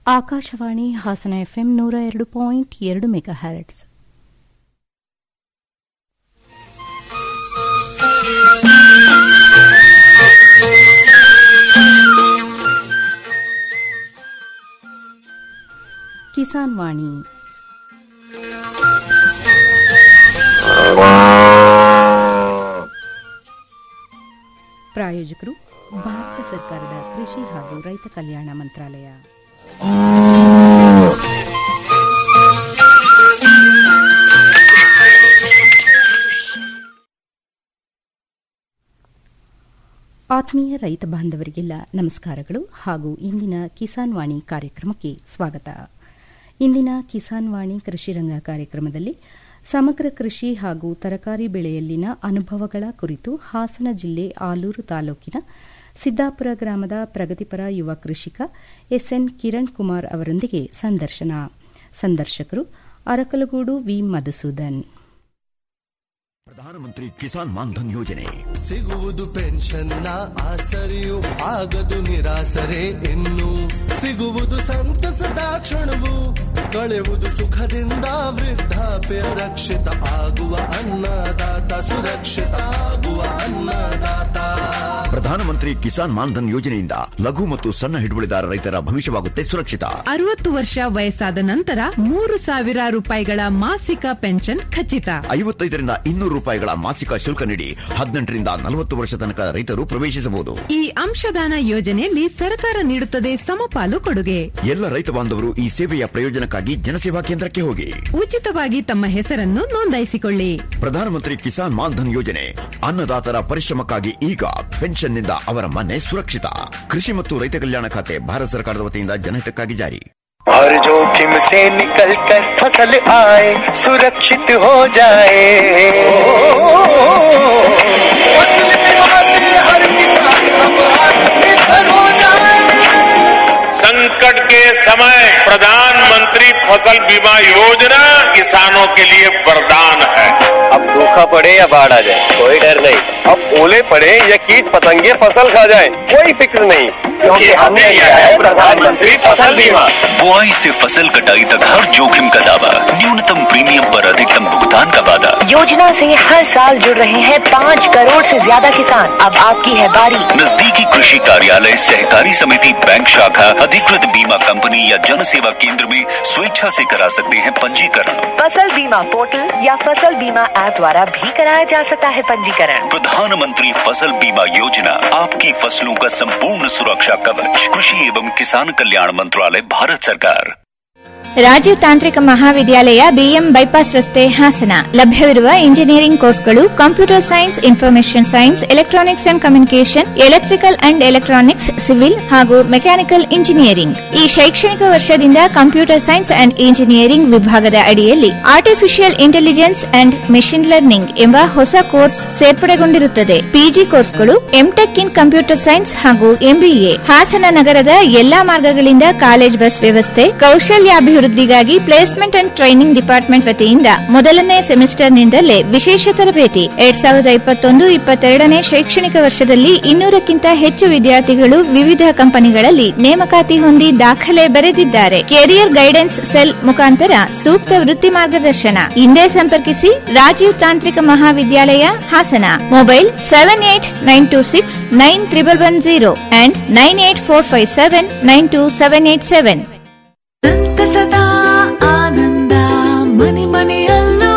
Akashvani Hassan FM ನೂರ ಎರಡು point ಎರಡು ಮೆಗಾ ಹ್ಯಾರಟ್ಸ್ ಕಿಸಾನ್ ವಾಣಿ ಪ್ರಾಯೋಜಕರು ಭಾರತ ಸರ್ಕಾರದ ಕೃಷಿ ಹಾಗೂ ರೈತ ಕಲ್ಯಾಣ ಮಂತ್ರಾಲಯ ಆತ್ಮೀಯ ರೈತ ಬಾಂಧವರಿಗೆಲ್ಲ ನಮಸ್ಕಾರಗಳು ಹಾಗೂ ಇಂದಿನ ಕಿಸಾನ್ ವಾಣಿ ಕಾರ್ಯಕ್ರಮಕ್ಕೆ ಸ್ವಾಗತ ಇಂದಿನ ಕಿಸಾನ್ ವಾಣಿ ಕೃಷಿ ರಂಗ ಕಾರ್ಯಕ್ರಮದಲ್ಲಿ ಸಮಗ್ರ ಕೃಷಿ ಹಾಗೂ ತರಕಾರಿ ಬೆಳೆಯಲ್ಲಿನ ಅನುಭವಗಳ ಕುರಿತು ಹಾಸನ ಜಿಲ್ಲೆ ಆಲೂರು ತಾಲೂಕಿನ ಸಿದ್ದಾಪುರ ಗ್ರಾಮದ ಪ್ರಗತಿಪರ ಯುವ ಕೃಷಿಕ ಎಸ್ಎನ್ ಕಿರಣ್ ಕುಮಾರ್ ಅವರೊಂದಿಗೆ ಸಂದರ್ಶನ ಸಂದರ್ಶಕರು ಅರಕಲಗೂಡು ವಿ ಮಧುಸೂದನ್ ಪ್ರಧಾನಮಂತ್ರಿ ಕಿಸಾನ್ ಮಾನ್ಧನ್ ಯೋಜನೆ ಸಿಗುವುದು ಪೆನ್ಷನ್ನ ಆಸರೆಯು ಆಗದು ನಿರಾಸರೆ ಇನ್ನು ಸಿಗುವುದು ಸಂತಸದ ಕ್ಷಣವು ಕಳೆಯುವುದು ಸುಖದಿಂದ ವೃದ್ಧಾಪ್ಯ ರಕ್ಷಿತ ಆಗುವ ಅನ್ನದಾತ ಸುರಕ್ಷಿತ ಆಗುವ ಅನ್ನದಾತ ಪ್ರಧಾನಮಂತ್ರಿ ಕಿಸಾನ್ ಮಾನ್ಧನ್ ಯೋಜನೆಯಿಂದ ಲಘು ಮತ್ತು ಸಣ್ಣ ಹಿಡುವಳಿದಾರ ರೈತರ ಭವಿಷ್ಯವಾಗುತ್ತೆ ಸುರಕ್ಷಿತ ಅರವತ್ತು ವರ್ಷ ವಯಸ್ಸಾದ ನಂತರ ಮೂರು ಸಾವಿರ ರೂಪಾಯಿಗಳ ಮಾಸಿಕ ಪೆನ್ಷನ್ ಖಚಿತ ಐವತ್ತೈದರಿಂದ ಇನ್ನೂರು ರೂಪಾಯಿಗಳ ಮಾಸಿಕ ಶುಲ್ಕ ನೀಡಿ ಹದಿನೆಂಟರಿಂದ ನಲವತ್ತು ವರ್ಷ ತನಕ ರೈತರು ಪ್ರವೇಶಿಸಬಹುದು ಈ ಅಂಶದಾನ ಯೋಜನೆಯಲ್ಲಿ ಸರ್ಕಾರ ನೀಡುತ್ತದೆ ಸಮಪಾಲು ಕೊಡುಗೆ ಎಲ್ಲ ರೈತ ಬಾಂಧವರು ಈ ಸೇವೆಯ ಪ್ರಯೋಜನಕ್ಕಾಗಿ ಜನಸೇವಾ ಕೇಂದ್ರಕ್ಕೆ ಹೋಗಿ ಉಚಿತವಾಗಿ ತಮ್ಮ ಹೆಸರನ್ನು ನೋಂದಾಯಿಸಿಕೊಳ್ಳಿ ಪ್ರಧಾನಮಂತ್ರಿ ಕಿಸಾನ್ ಮಾನ್ಧನ್ ಯೋಜನೆ ಅನ್ನದಾತರ ಪರಿಶ್ರಮಕ್ಕಾಗಿ ಈಗ ಪೆನ್ಷನ್ನಿಂದ ಅವರ ಮನೆ ಸುರಕ್ಷಿತ ಕೃಷಿ ಮತ್ತು ರೈತ ಕಲ್ಯಾಣ ಖಾತೆ ಭಾರತ ಸರ್ಕಾರದ ವತಿಯಿಂದ ಜನಹಿತಕ್ಕಾಗಿ ಜಾರಿ हर जोखिम से निकल कर फसल आए सुरक्षित हो जाए फसल बीमा से हर किसान अब आत्मनिर्भर हो जाए संकट के समय प्रधानमंत्री फसल बीमा योजना किसानों के लिए वरदान है अब सूखा पड़े या बाढ़ आ जाए कोई डर नहीं अब ओले पड़े या कीट पतंगे फसल खा जाए कोई फिक्र नहीं क्योंकि हमने लिया है प्रधानमंत्री फसल बीमा बुआई से फसल कटाई तक हर जोखिम का दावा न्यूनतम प्रीमियम पर अधिकतम भुगतान का वादा योजना से हर साल जुड़ रहे हैं पाँच करोड़ से ज्यादा किसान अब आपकी है बारी नजदीकी कृषि कार्यालय सहकारी समिति बैंक शाखा अधिकृत बीमा कंपनी या जन सेवा केंद्र में स्वेच्छा से करा सकते हैं पंजीकरण फसल बीमा पोर्टल या फसल बीमा ऐप द्वारा भी कराया जा सकता है पंजीकरण प्रधानमंत्री फसल बीमा योजना आपकी फसलों का संपूर्ण सुरक्षा कवच कृषि एवं किसान कल्याण मंत्रालय भारत सरकार ರಾಜೀವ್ ತಾಂತ್ರಿಕ ಮಹಾವಿದ್ಯಾಲಯ ಬಿಎಂ ಬೈಪಾಸ್ ರಸ್ತೆ ಹಾಸನ ಲಭ್ಯವಿರುವ ಇಂಜಿನಿಯರಿಂಗ್ ಕೋರ್ಸ್ಗಳು computer science information science electronics and communication electrical and electronics civil ಹಾಗೂ ಮೆಕ್ಯಾನಿಕಲ್ ಇಂಜಿನಿಯರಿಂಗ್ ಈ ಶೈಕ್ಷಣಿಕ ವರ್ಷದಿಂದ ಕಂಪ್ಯೂಟರ್ ಸೈನ್ಸ್ ಅಂಡ್ ಇಂಜಿನಿಯರಿಂಗ್ ವಿಭಾಗದ ಅಡಿಯಲ್ಲಿ artificial intelligence and machine learning ಎಂಬ ಹೊಸ ಕೋರ್ಸ್ ಸೇರ್ಪಡೆಗೊಂಡಿರುತ್ತದೆ ಪಿಜಿ ಕೋರ್ಸ್ಗಳು ಎಂಟೆಕ್ ಇನ್ ಕಂಪ್ಯೂಟರ್ ಸೈನ್ಸ್ ಹಾಗೂ ಎಂಬಿಎ ಹಾಸನ ನಗರದ ಎಲ್ಲಾ ಮಾರ್ಗಗಳಿಂದ ಕಾಲೇಜ್ ಬಸ್ ವ್ಯವಸ್ಥೆ ಕೌಶಲ್ಯಾಭಿವೃದ್ಧಿಗಾಗಿ ಪ್ಲೇಸ್ಮೆಂಟ್ ಅಂಡ್ ಟ್ರೈನಿಂಗ್ ಡಿಪಾರ್ಟ್ಮೆಂಟ್ ವತಿಯಿಂದ ಮೊದಲನೇ ಸೆಮಿಸ್ಟರ್ನಿಂದಲೇ ವಿಶೇಷ ತರಬೇತಿ ಎರಡ್ ಸಾವಿರದ ಇಪ್ಪತ್ತೊಂದು ಇಪ್ಪತ್ತೆರಡನೇ ಶೈಕ್ಷಣಿಕ ವರ್ಷದಲ್ಲಿ ಇನ್ನೂರಕ್ಕಿಂತ ಹೆಚ್ಚು ವಿದ್ಯಾರ್ಥಿಗಳು ವಿವಿಧ ಕಂಪನಿಗಳಲ್ಲಿ ನೇಮಕಾತಿ ಹೊಂದಿ ದಾಖಲೆ ಬರೆದಿದ್ದಾರೆ ಕೆರಿಯರ್ ಗೈಡೆನ್ಸ್ ಸೆಲ್ ಮುಖಾಂತರ ಸೂಕ್ತ ವೃತ್ತಿ ಮಾರ್ಗದರ್ಶನ ಹಿಂದೆ ಸಂಪರ್ಕಿಸಿ ರಾಜೀವ್ ತಾಂತ್ರಿಕ ಮಹಾವಿದ್ಯಾಲಯ Hassan mobile seven eight nine two six nine triple one zero and nine eight four five seven nine two seven eight seven ಸಂತಸದ ಆನಂದ ಮನೆ ಮನೆಯಲ್ಲೂ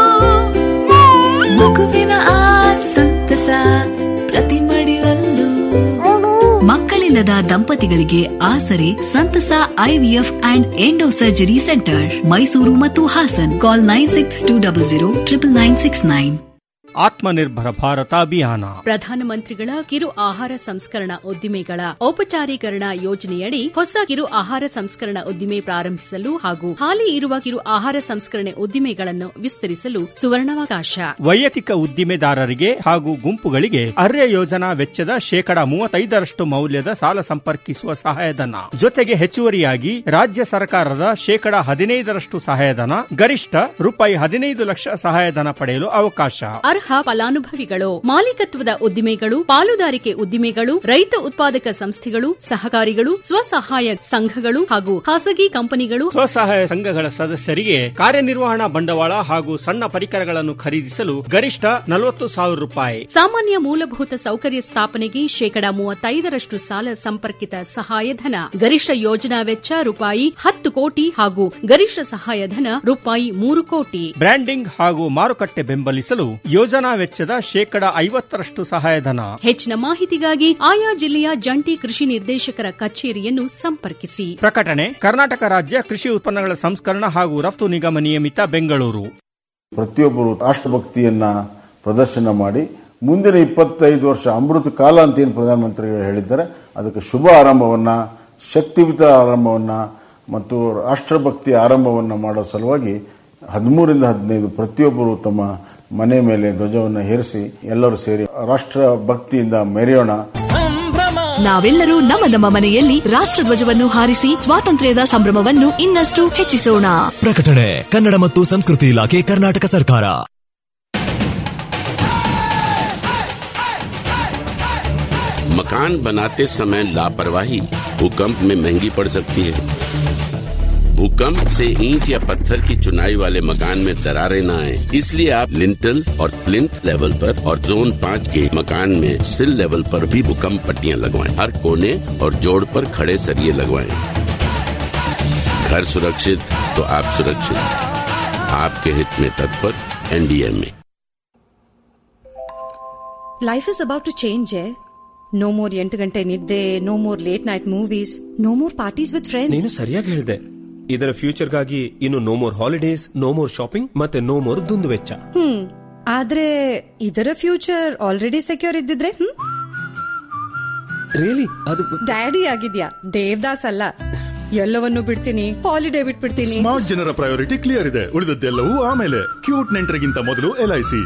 ಮಗುವಿನ ಆ ಸಂತಸ ಪ್ರತಿ ಮಡಿಲಲ್ಲೂ ಮಕ್ಕಳಿಲ್ಲದ ದಂಪತಿಗಳಿಗೆ ಆಸರೆ ಸಂತಸ IVF and endo surgery centre Mysuru ಮತ್ತು Hassan call nine six two double zero triple nine six nine ಆತ್ಮನಿರ್ಭರ ಭಾರತ ಅಭಿಯಾನ ಪ್ರಧಾನಮಂತ್ರಿಗಳ ಕಿರು ಆಹಾರ ಸಂಸ್ಕರಣಾ ಉದ್ದಿಮೆಗಳ ಔಪಚಾರೀಕರಣ ಯೋಜನೆಯಡಿ ಹೊಸ ಕಿರು ಆಹಾರ ಸಂಸ್ಕರಣಾ ಉದ್ದಿಮೆ ಪ್ರಾರಂಭಿಸಲು ಹಾಗೂ ಹಾಲಿ ಇರುವ ಕಿರು ಆಹಾರ ಸಂಸ್ಕರಣೆ ಉದ್ದಿಮೆಗಳನ್ನು ವಿಸ್ತರಿಸಲು ಸುವರ್ಣಾವಕಾಶ ವೈಯಕ್ತಿಕ ಉದ್ದಿಮೆದಾರರಿಗೆ ಹಾಗೂ ಗುಂಪುಗಳಿಗೆ ಅರ್ಯ ಯೋಜನಾ ವೆಚ್ಚದ ಶೇಕಡ ಮೂವತ್ತೈದರಷ್ಟು ಮೌಲ್ಯದ ಸಾಲ ಸಂಪರ್ಕಿಸುವ ಸಹಾಯಧನ ಜೊತೆಗೆ ಹೆಚ್ಚುವರಿಯಾಗಿ ರಾಜ್ಯ ಸರ್ಕಾರದ ಶೇಕಡ ಹದಿನೈದರಷ್ಟು ಸಹಾಯಧನ ಗರಿಷ್ಠ ರೂಪಾಯಿ ಹದಿನೈದು ಲಕ್ಷ ಸಹಾಯಧನ ಪಡೆಯಲು ಅವಕಾಶ ಅರ್ಹ ಅರ್ಹ ಫಲಾನುಭವಿಗಳು ಮಾಲೀಕತ್ವದ ಉದ್ದಿಮೆಗಳು ಪಾಲುದಾರಿಕೆ ಉದ್ದಿಮೆಗಳು ರೈತ ಉತ್ಪಾದಕ ಸಂಸ್ಥೆಗಳು ಸಹಕಾರಿಗಳು ಸ್ವಸಹಾಯ ಸಂಘಗಳು ಹಾಗೂ ಖಾಸಗಿ ಕಂಪನಿಗಳು ಸ್ವಸಹಾಯ ಸಂಘಗಳ ಸದಸ್ಯರಿಗೆ ಕಾರ್ಯನಿರ್ವಹಣಾ ಬಂಡವಾಳ ಹಾಗೂ ಸಣ್ಣ ಪರಿಕರಗಳನ್ನು ಖರೀದಿಸಲು ಗರಿಷ್ಠ ನಲವತ್ತು ಸಾವಿರ ರೂಪಾಯಿ ಸಾಮಾನ್ಯ ಮೂಲಭೂತ ಸೌಕರ್ಯ ಸ್ಥಾಪನೆಗೆ ಶೇಕಡ ಮೂವತ್ತೈದರಷ್ಟು ಸಾಲ ಸಂಪರ್ಕಿತ ಸಹಾಯಧನ ಗರಿಷ್ಠ ಯೋಜನಾ ವೆಚ್ಚ ರೂಪಾಯಿ ಹತ್ತು ಕೋಟಿ ಹಾಗೂ ಗರಿಷ್ಠ ಸಹಾಯಧನ ರೂಪಾಯಿ ಮೂರು ಕೋಟಿ ಬ್ರ್ಯಾಂಡಿಂಗ್ ಹಾಗೂ ಮಾರುಕಟ್ಟೆ ಬೆಂಬಲಿಸಲು ಯೋಜನಾ ವೆಚ್ಚದ ಶೇಕಡ ಐವತ್ತರಷ್ಟು ಸಹಾಯಧನ ಹೆಚ್ಚಿನ ಮಾಹಿತಿಗಾಗಿ ಆಯಾ ಜಿಲ್ಲೆಯ ಜಂಟಿ ಕೃಷಿ ನಿರ್ದೇಶಕರ ಕಚೇರಿಯನ್ನು ಸಂಪರ್ಕಿಸಿ ಪ್ರಕಟಣೆ ಕರ್ನಾಟಕ ರಾಜ್ಯ ಕೃಷಿ ಉತ್ಪನ್ನಗಳ ಸಂಸ್ಕರಣ ಹಾಗೂ ರಫ್ತು ನಿಗಮ ನಿಯಮಿತ ಬೆಂಗಳೂರು ಪ್ರತಿಯೊಬ್ಬರು ರಾಷ್ಟ್ರಭಕ್ತಿಯನ್ನ ಪ್ರದರ್ಶನ ಮಾಡಿ ಮುಂದಿನ ಇಪ್ಪತ್ತೈದು ವರ್ಷ ಅಮೃತ ಕಾಲ ಅಂತ ಏನು ಪ್ರಧಾನಮಂತ್ರಿಗಳು ಹೇಳಿದ್ದಾರೆ ಅದಕ್ಕೆ ಶುಭ ಆರಂಭವನ್ನ ಶಕ್ತಿಯುತ ಆರಂಭವನ್ನ ಮತ್ತು ರಾಷ್ಟ್ರಭಕ್ತಿ ಆರಂಭವನ್ನ ಮಾಡೋ ಸಲುವಾಗಿ ಹದಿಮೂರಿಂದ ಹದಿನೈದು ಪ್ರತಿಯೊಬ್ಬರು ತಮ್ಮ ಮನೆ ಮೇಲೆ ಧ್ವಜವನ್ನು ಹೇರಿಸಿ ಎಲ್ಲರೂ ಸೇರಿ ರಾಷ್ಟ್ರ ಭಕ್ತಿಯಿಂದ ಮೆರೆಯೋಣ ನಾವೆಲ್ಲರೂ ನಮ್ಮ ನಮ್ಮ ಮನೆಯಲ್ಲಿ ರಾಷ್ಟ್ರಧ್ವಜವನ್ನು ಹಾರಿಸಿ ಸ್ವಾತಂತ್ರ್ಯದ ಸಂಭ್ರಮವನ್ನು ಇನ್ನಷ್ಟು ಹೆಚ್ಚಿಸೋಣ ಪ್ರಕಟಣೆ ಕನ್ನಡ ಮತ್ತು ಸಂಸ್ಕೃತಿ ಇಲಾಖೆ ಕರ್ನಾಟಕ ಸರ್ಕಾರ मकान बनाते समय लापरवाही भूकंप में महंगी पड़ सकती है भूकंप से ईंट या पत्थर की चुनाई वाले मकान में दरारें न आए इसलिए आप लिंटल और प्लिंथ लेवल पर और जोन पाँच के मकान में सिल लेवल पर भी भूकंप पट्टियां लगवाएं हर कोने और जोड़ पर खड़े सरिये लगवाएं घर सुरक्षित तो आप सुरक्षित आपके हित में तत्पर एनडीए में life is about to change no more ಎಂಟು ಗಂಟೆ ನಿದ್ದೆ no more late night movies no more parties with ನೀನು ಫ್ರೆಂಡ್ಸ್ ಸರಿಯಾಗಿ ಹೇಳಿದೆ ಇದರ ಫ್ಯೂಚರ್ಗಾಗಿ ಇನ್ನು no more holidays no more shopping ಮತ್ತೆ ನೋ ಮೋರ್ ದುಂದು ವೆಚ್ಚ ಹ್ಮ್ ಆದ್ರೆ ಇದರ ಫ್ಯೂಚರ್ ಆಲ್ರೆಡಿ ಸೆಕ್ಯೂರ್ ಇದ್ದಿದ್ರೆ ಹ್ಮ್ ರಿಯಲಿ ಅದು ಡ್ಯಾಡಿ ಆಗಿದ್ಯಾ ದೇವದಾಸ್ ಅಲ್ಲ ಎಲ್ಲವನ್ನು ಬಿಡ್ತೀನಿ ಹಾಲಿಡೇ ಬಿಟ್ಬಿಡ್ತೀನಿ ಸ್ಮಾರ್ಟ್ ಜನರ ಪ್ರಯಾರಿಟಿ ಕ್ಲಿಯರ್ ಇದೆ ಉಳಿದದ್ದೆಲ್ಲವೂ ಆಮೇಲೆ ಕ್ಯೂಟ್ ನೆಂಟರಿಗಿಂತ ಮೊದಲು ಎಲ್ಐಸಿ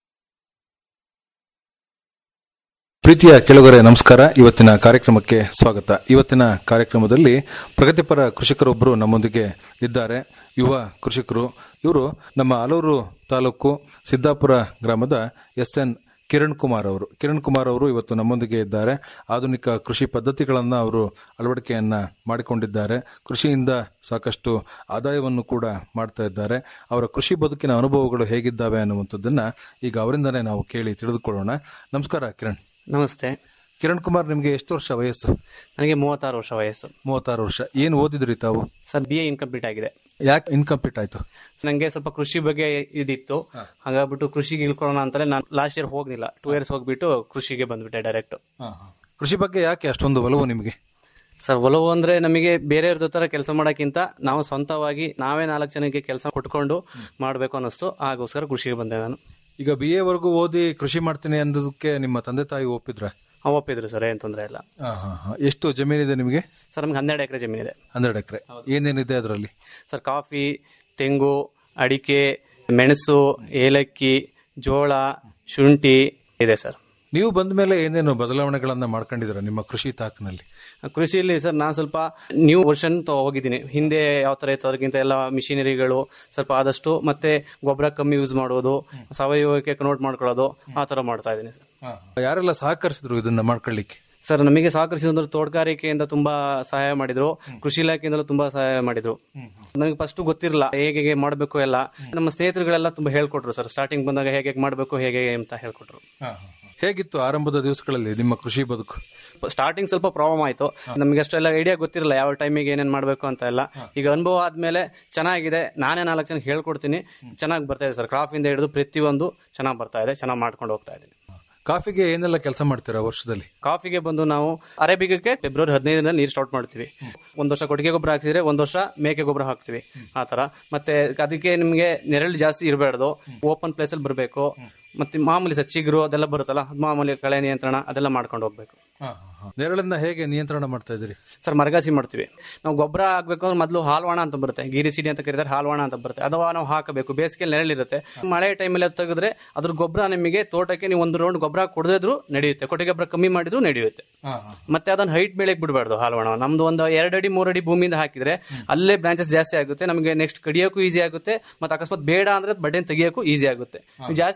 ಪ್ರೀತಿಯ ಕೆಳಗರೆ ನಮಸ್ಕಾರ ಇವತ್ತಿನ ಕಾರ್ಯಕ್ರಮಕ್ಕೆ ಸ್ವಾಗತ ಇವತ್ತಿನ ಕಾರ್ಯಕ್ರಮದಲ್ಲಿ ಪ್ರಗತಿಪರ ಕೃಷಿಕರೊಬ್ಬರು ನಮ್ಮೊಂದಿಗೆ ಇದ್ದಾರೆ ಯುವ ಕೃಷಿಕರು ಇವರು ನಮ್ಮ ಅಲೂರು ತಾಲೂಕು ಸಿದ್ದಾಪುರ ಗ್ರಾಮದ ಎಸ್ ಎನ್ ಕಿರಣ್ ಕುಮಾರ್ ಅವರು ಕಿರಣ್ ಕುಮಾರ್ ಅವರು ಇವತ್ತು ನಮ್ಮೊಂದಿಗೆ ಇದ್ದಾರೆ ಆಧುನಿಕ ಕೃಷಿ ಪದ್ಧತಿಗಳನ್ನು ಅವರು ಅಳವಡಿಕೆಯನ್ನ ಮಾಡಿಕೊಂಡಿದ್ದಾರೆ ಕೃಷಿಯಿಂದ ಸಾಕಷ್ಟು ಆದಾಯವನ್ನು ಕೂಡ ಮಾಡ್ತಾ ಇದ್ದಾರೆ ಅವರ ಕೃಷಿ ಬದುಕಿನ ಅನುಭವಗಳು ಹೇಗಿದ್ದಾವೆ ಅನ್ನುವಂಥದ್ದನ್ನ ಈಗ ಅವರಿಂದನೇ ನಾವು ಕೇಳಿ ತಿಳಿದುಕೊಳ್ಳೋಣ ನಮಸ್ಕಾರ ಕಿರಣ್ ನಮಸ್ತೆ ಕಿರಣ್ ಕುಮಾರ್ ನಿಮಗೆ ಎಷ್ಟು ವರ್ಷ ವಯಸ್ಸು ನನಗೆ ಮೂವತ್ತಾರು ವರ್ಷ ವಯಸ್ಸು ಮೂವತ್ತಾರು ವರ್ಷ ಏನು ಓದಿದ್ರಿ ತಾವು ಸರ್ ಬಿ ಎ ಇನ್ಕಂಪ್ಲೀಟ್ ಆಗಿದೆ ಯಾಕೆ ಇನ್ಕಂಪ್ಲೀಟ್ ಆಯ್ತು ನಂಗೆ ಸ್ವಲ್ಪ ಕೃಷಿ ಬಗ್ಗೆ ಇದಿತ್ತು ಹಾಗಾಗ್ಬಿಟ್ಟು ಕೃಷಿಗೆ ಇಳ್ಕೊಳ್ಳೋಣ ಅಂತಲೇ ನಾನು ಲಾಸ್ಟ್ ಇಯರ್ ಹೋಗ್ಲಿಲ್ಲ ಟೂ ಇಯರ್ಸ್ ಹೋಗ್ಬಿಟ್ಟು ಕೃಷಿಗೆ ಬಂದ್ಬಿಟ್ಟೆ ಡೈರೆಕ್ಟ್ ಕೃಷಿ ಬಗ್ಗೆ ಯಾಕೆ ಅಷ್ಟೊಂದು ಒಲವು ನಿಮಗೆ ಸರ್ ಒಲವು ಅಂದ್ರೆ ನಮಗೆ ಬೇರೆಯವ್ರ ತರ ಕೆಲಸ ಮಾಡೋಕ್ಕಿಂತ ನಾವು ಸ್ವಂತವಾಗಿ ನಾವೇ ನಾಲ್ಕು ಜನಕ್ಕೆ ಕೆಲಸ ಕೊಟ್ಕೊಂಡು ಮಾಡಬೇಕು ಅನ್ನಿಸ್ತು ಹಾಗೋಸ್ಕರ ಕೃಷಿಗೆ ಬಂದೆ ನಾನು ಈಗ ಬಿ ಎ ವರೆಗೂ ಓದಿ ಕೃಷಿ ಮಾಡ್ತೀನಿ ಅನ್ನೋದಕ್ಕೆ ನಿಮ್ಮ ತಂದೆ ತಾಯಿ ಒಪ್ಪಿದ್ರ ಆ, ಒಪ್ಪಿದ್ರು ಸರ್ ಏನ್ ತೊಂದರೆ ಇಲ್ಲ ಎಷ್ಟು ಜಮೀನಿದೆ ನಿಮಗೆ ಸರ್ ನಮ್ಗೆ ಹನ್ನೆರಡು ಎಕರೆ ಜಮೀನಿದೆ ಹನ್ನೆರಡು ಎಕರೆ ಏನೇನಿದೆ ಅದರಲ್ಲಿ ಸರ್ ಕಾಫಿ ತೆಂಗು ಅಡಿಕೆ ಮೆಣಸು ಏಲಕ್ಕಿ ಜೋಳ ಶುಂಠಿ ಇದೆ ಸರ್ ನೀವು ಬಂದ ಮೇಲೆ ಏನೇನು ಬದಲಾವಣೆಗಳನ್ನ ಮಾಡ್ಕೊಂಡಿದ್ರ ನಿಮ್ಮ ಕೃಷಿ ತಾಕ್ನಲ್ಲಿ ಕೃಷಿಯಲ್ಲಿ ಸರ್ ನಾನು ಸ್ವಲ್ಪ ನ್ಯೂ ವರ್ಷನ್ ಹೋಗಿದ್ದೀನಿ ಹಿಂದೆ ಯಾವ ತರ ಇತ್ತು ಅದಕ್ಕಿಂತ ಎಲ್ಲ ಮಿಷಿನರಿಗಳು ಸ್ವಲ್ಪ ಆದಷ್ಟು ಮತ್ತೆ ಗೊಬ್ಬರ ಕಮ್ಮಿ ಯೂಸ್ ಮಾಡೋದು ಸಾವಯವಕ್ಕೆ ಕನ್ವರ್ಟ್ ಮಾಡ್ಕೊಳ್ಳೋದು ಆ ತರ ಮಾಡ್ತಾ ಇದ್ದೀನಿ ಸರ್ ಯಾರೆಲ್ಲ ಸಹಕರಿಸಿದ್ರು ಇದನ್ನ ಮಾಡ್ಕೊಳ್ಳಿಕ್ಕೆ ಸರ್ ನಮಗೆ ಸಹಕರಿಸಿದ್ರು ತೋಟಗಾರಿಕೆಯಿಂದ ತುಂಬಾ ಸಹಾಯ ಮಾಡಿದ್ರು ಕೃಷಿ ಇಲಾಖೆಯಿಂದಲೂ ತುಂಬಾ ಸಹಾಯ ಮಾಡಿದ್ರು ನನಗೆ ಫಸ್ಟ್ ಗೊತ್ತಿರಲಿಲ್ಲ ಹೇಗೆ ಹೇಗೆ ಮಾಡಬೇಕು ಎಲ್ಲ ನಮ್ಮ ಸ್ನೇಹಿತರುಗಳೆಲ್ಲ ತುಂಬಾ ಹೇಳ್ಕೊಟ್ರು ಸರ್ ಸ್ಟಾರ್ಟಿಂಗ್ ಬಂದಾಗ ಹೇಗೆ ಹೇಗೆ ಮಾಡಬೇಕು ಹೇಗೆ ಹೇಗೆ ಅಂತ ಹೇಳ್ಕೊಟ್ರು ಹೇಗಿತ್ತು ಆರಂಭದ ದಿವಸಗಳಲ್ಲಿ ನಿಮ್ಮ ಕೃಷಿ ಬದುಕು ಸ್ಟಾರ್ಟಿಂಗ್ ಸ್ವಲ್ಪ ಪ್ರಾಬ್ಲಮ್ ಆಯ್ತು ನಮಗೆ ಅಷ್ಟೆಲ್ಲ ಐಡಿಯಾ ಗೊತ್ತಿರಲ್ಲ ಯಾವ ಟೈಮಿಗೆ ಏನೇನ್ ಮಾಡಬೇಕು ಅಂತ ಎಲ್ಲ ಈಗ ಅನುಭವ ಆದ್ಮೇಲೆ ಚೆನ್ನಾಗಿದೆ ನಾನೇ ನಾಲ್ಕು ಜನಕ್ಕೆ ಹೇಳ್ಕೊಡ್ತೀನಿ ಚೆನ್ನಾಗಿ ಬರ್ತಾ ಇದೆ ಸರ್ ಕ್ರಾಫ್ ಇಂದ ಹಿಡಿದು ಪ್ರತಿಯೊಂದು ಚೆನ್ನಾಗಿ ಬರ್ತಾ ಇದೆ ಚೆನ್ನಾಗಿ ಮಾಡ್ಕೊಂಡು ಹೋಗ್ತಾ ಇದ್ದೀನಿ ಕಾಫಿಗೆ ಏನೆಲ್ಲ ಕೆಲಸ ಮಾಡ್ತೀರಾ ವರ್ಷದಲ್ಲಿ ಕಾಫಿಗೆ ಬಂದು ನಾವು ಅರೇಬಿಕಕ್ಕೆ ಫೆಬ್ರವರಿ ಹದಿನೈದರಿಂದ ನೀರು ಸ್ಟಾರ್ಟ್ ಮಾಡ್ತೀವಿ ಒಂದ್ ವರ್ಷ ಕೊಟ್ಟಿಗೆ ಗೊಬ್ಬರ ಹಾಕ್ಸಿದ್ರೆ ಒಂದ್ ವರ್ಷ ಮೇಕೆ ಗೊಬ್ಬರ ಹಾಕ್ತಿವಿ ಆ ತರ ಮತ್ತೆ ಅದಕ್ಕೆ ನಿಮ್ಗೆ ನೆರಳು ಜಾಸ್ತಿ ಇರಬಾರ್ದು ಓಪನ್ ಪ್ಲೇಸ್ ಅಲ್ಲಿ ಬರಬೇಕು ಮತ್ತೆ ಮಾಮೂಲಿ ಸರ್ ಚಿಗುರು ಅದೆಲ್ಲ ಬರುತ್ತಲ್ಲ ಅದ್ ಮಾಮೂಲಿ ಕಳೆ ನಿಯಂತ್ರಣ ಅದೆಲ್ಲ ಮಾಡ್ಕೊಂಡು ಹೋಗ್ಬೇಕು ನೆರಳನ್ನ ಹೇಗೆ ನಿಯಂತ್ರಣ ಮಾಡ್ತಾ ಇದ್ದೀರಿ ಸರ್ ಮರಗಾಸಿ ಮಾಡ್ತೀವಿ ನಾವು ಗೊಬ್ಬರ ಹಾಕ್ಬೇಕು ಅಂದ್ರೆ ಮೊದಲು ಹಾಲ್ವಾಣ ಅಂತ ಬರುತ್ತೆ ಗಿರಿ ಸಿಡಿ ಅಂತ ಕರೀತಾರೆ ಹಾಲ್ವಾಣ ಅಂತ ಬರುತ್ತೆ ಅಥವಾ ನಾವು ಹಾಕಬೇಕು ಬೇಸಿಗೆಯಲ್ಲಿ ನೆರಳಿರುತ್ತೆ ಮಳೆ ಟೈಮಲ್ಲಿ ಅದು ತೆಗೆದ್ರೆ ಅದ್ರ ಗೊಬ್ಬರ ನಿಮಗೆ ತೋಟಕ್ಕೆ ನೀವು ಒಂದು ರೌಂಡ್ ಗೊಬ್ಬರ ಕೊಡದಿದ್ರು ನಡೆಯುತ್ತೆ ಕೊಟ್ಟಿಗೆ ಗೊಬ್ಬರ ಕಮ್ಮಿ ಮಾಡಿದ್ರು ನಡೆಯುತ್ತೆ ಮತ್ತೆ ಅದನ್ನ ಹೈಟ್ ಮೇಲೆ ಬಿಡಬಾರ್ದು ಹಾಲ್ವಾಣ ನಮ್ದು ಒಂದು ಎರಡು ಅಡಿ ಮೂರು ಅಡಿ ಭೂಮಿಯಿಂದ ಹಾಕಿದ್ರೆ ಅಲ್ಲೇ ಬ್ರಾಂಚಸ್ ಜಾಸ್ತಿ ಆಗುತ್ತೆ ನಮಗೆ ನೆಕ್ಸ್ಟ್ ಕಡಿಯೋಕ್ಕೂ ಈಸಿ ಆಗುತ್ತೆ ಮತ್ತೆ ಅಕಸ್ಮಾತ್ ಬೇಡ ಅಂದ್ರೆ ಬಡ್ಡೆನ್ ತೆಗಿಯೋಕ್ಕೂ ಈಸಿ ಆಗುತ್ತೆ ನೀವು ಜಾಸ್ತಿ ಹೈಟ್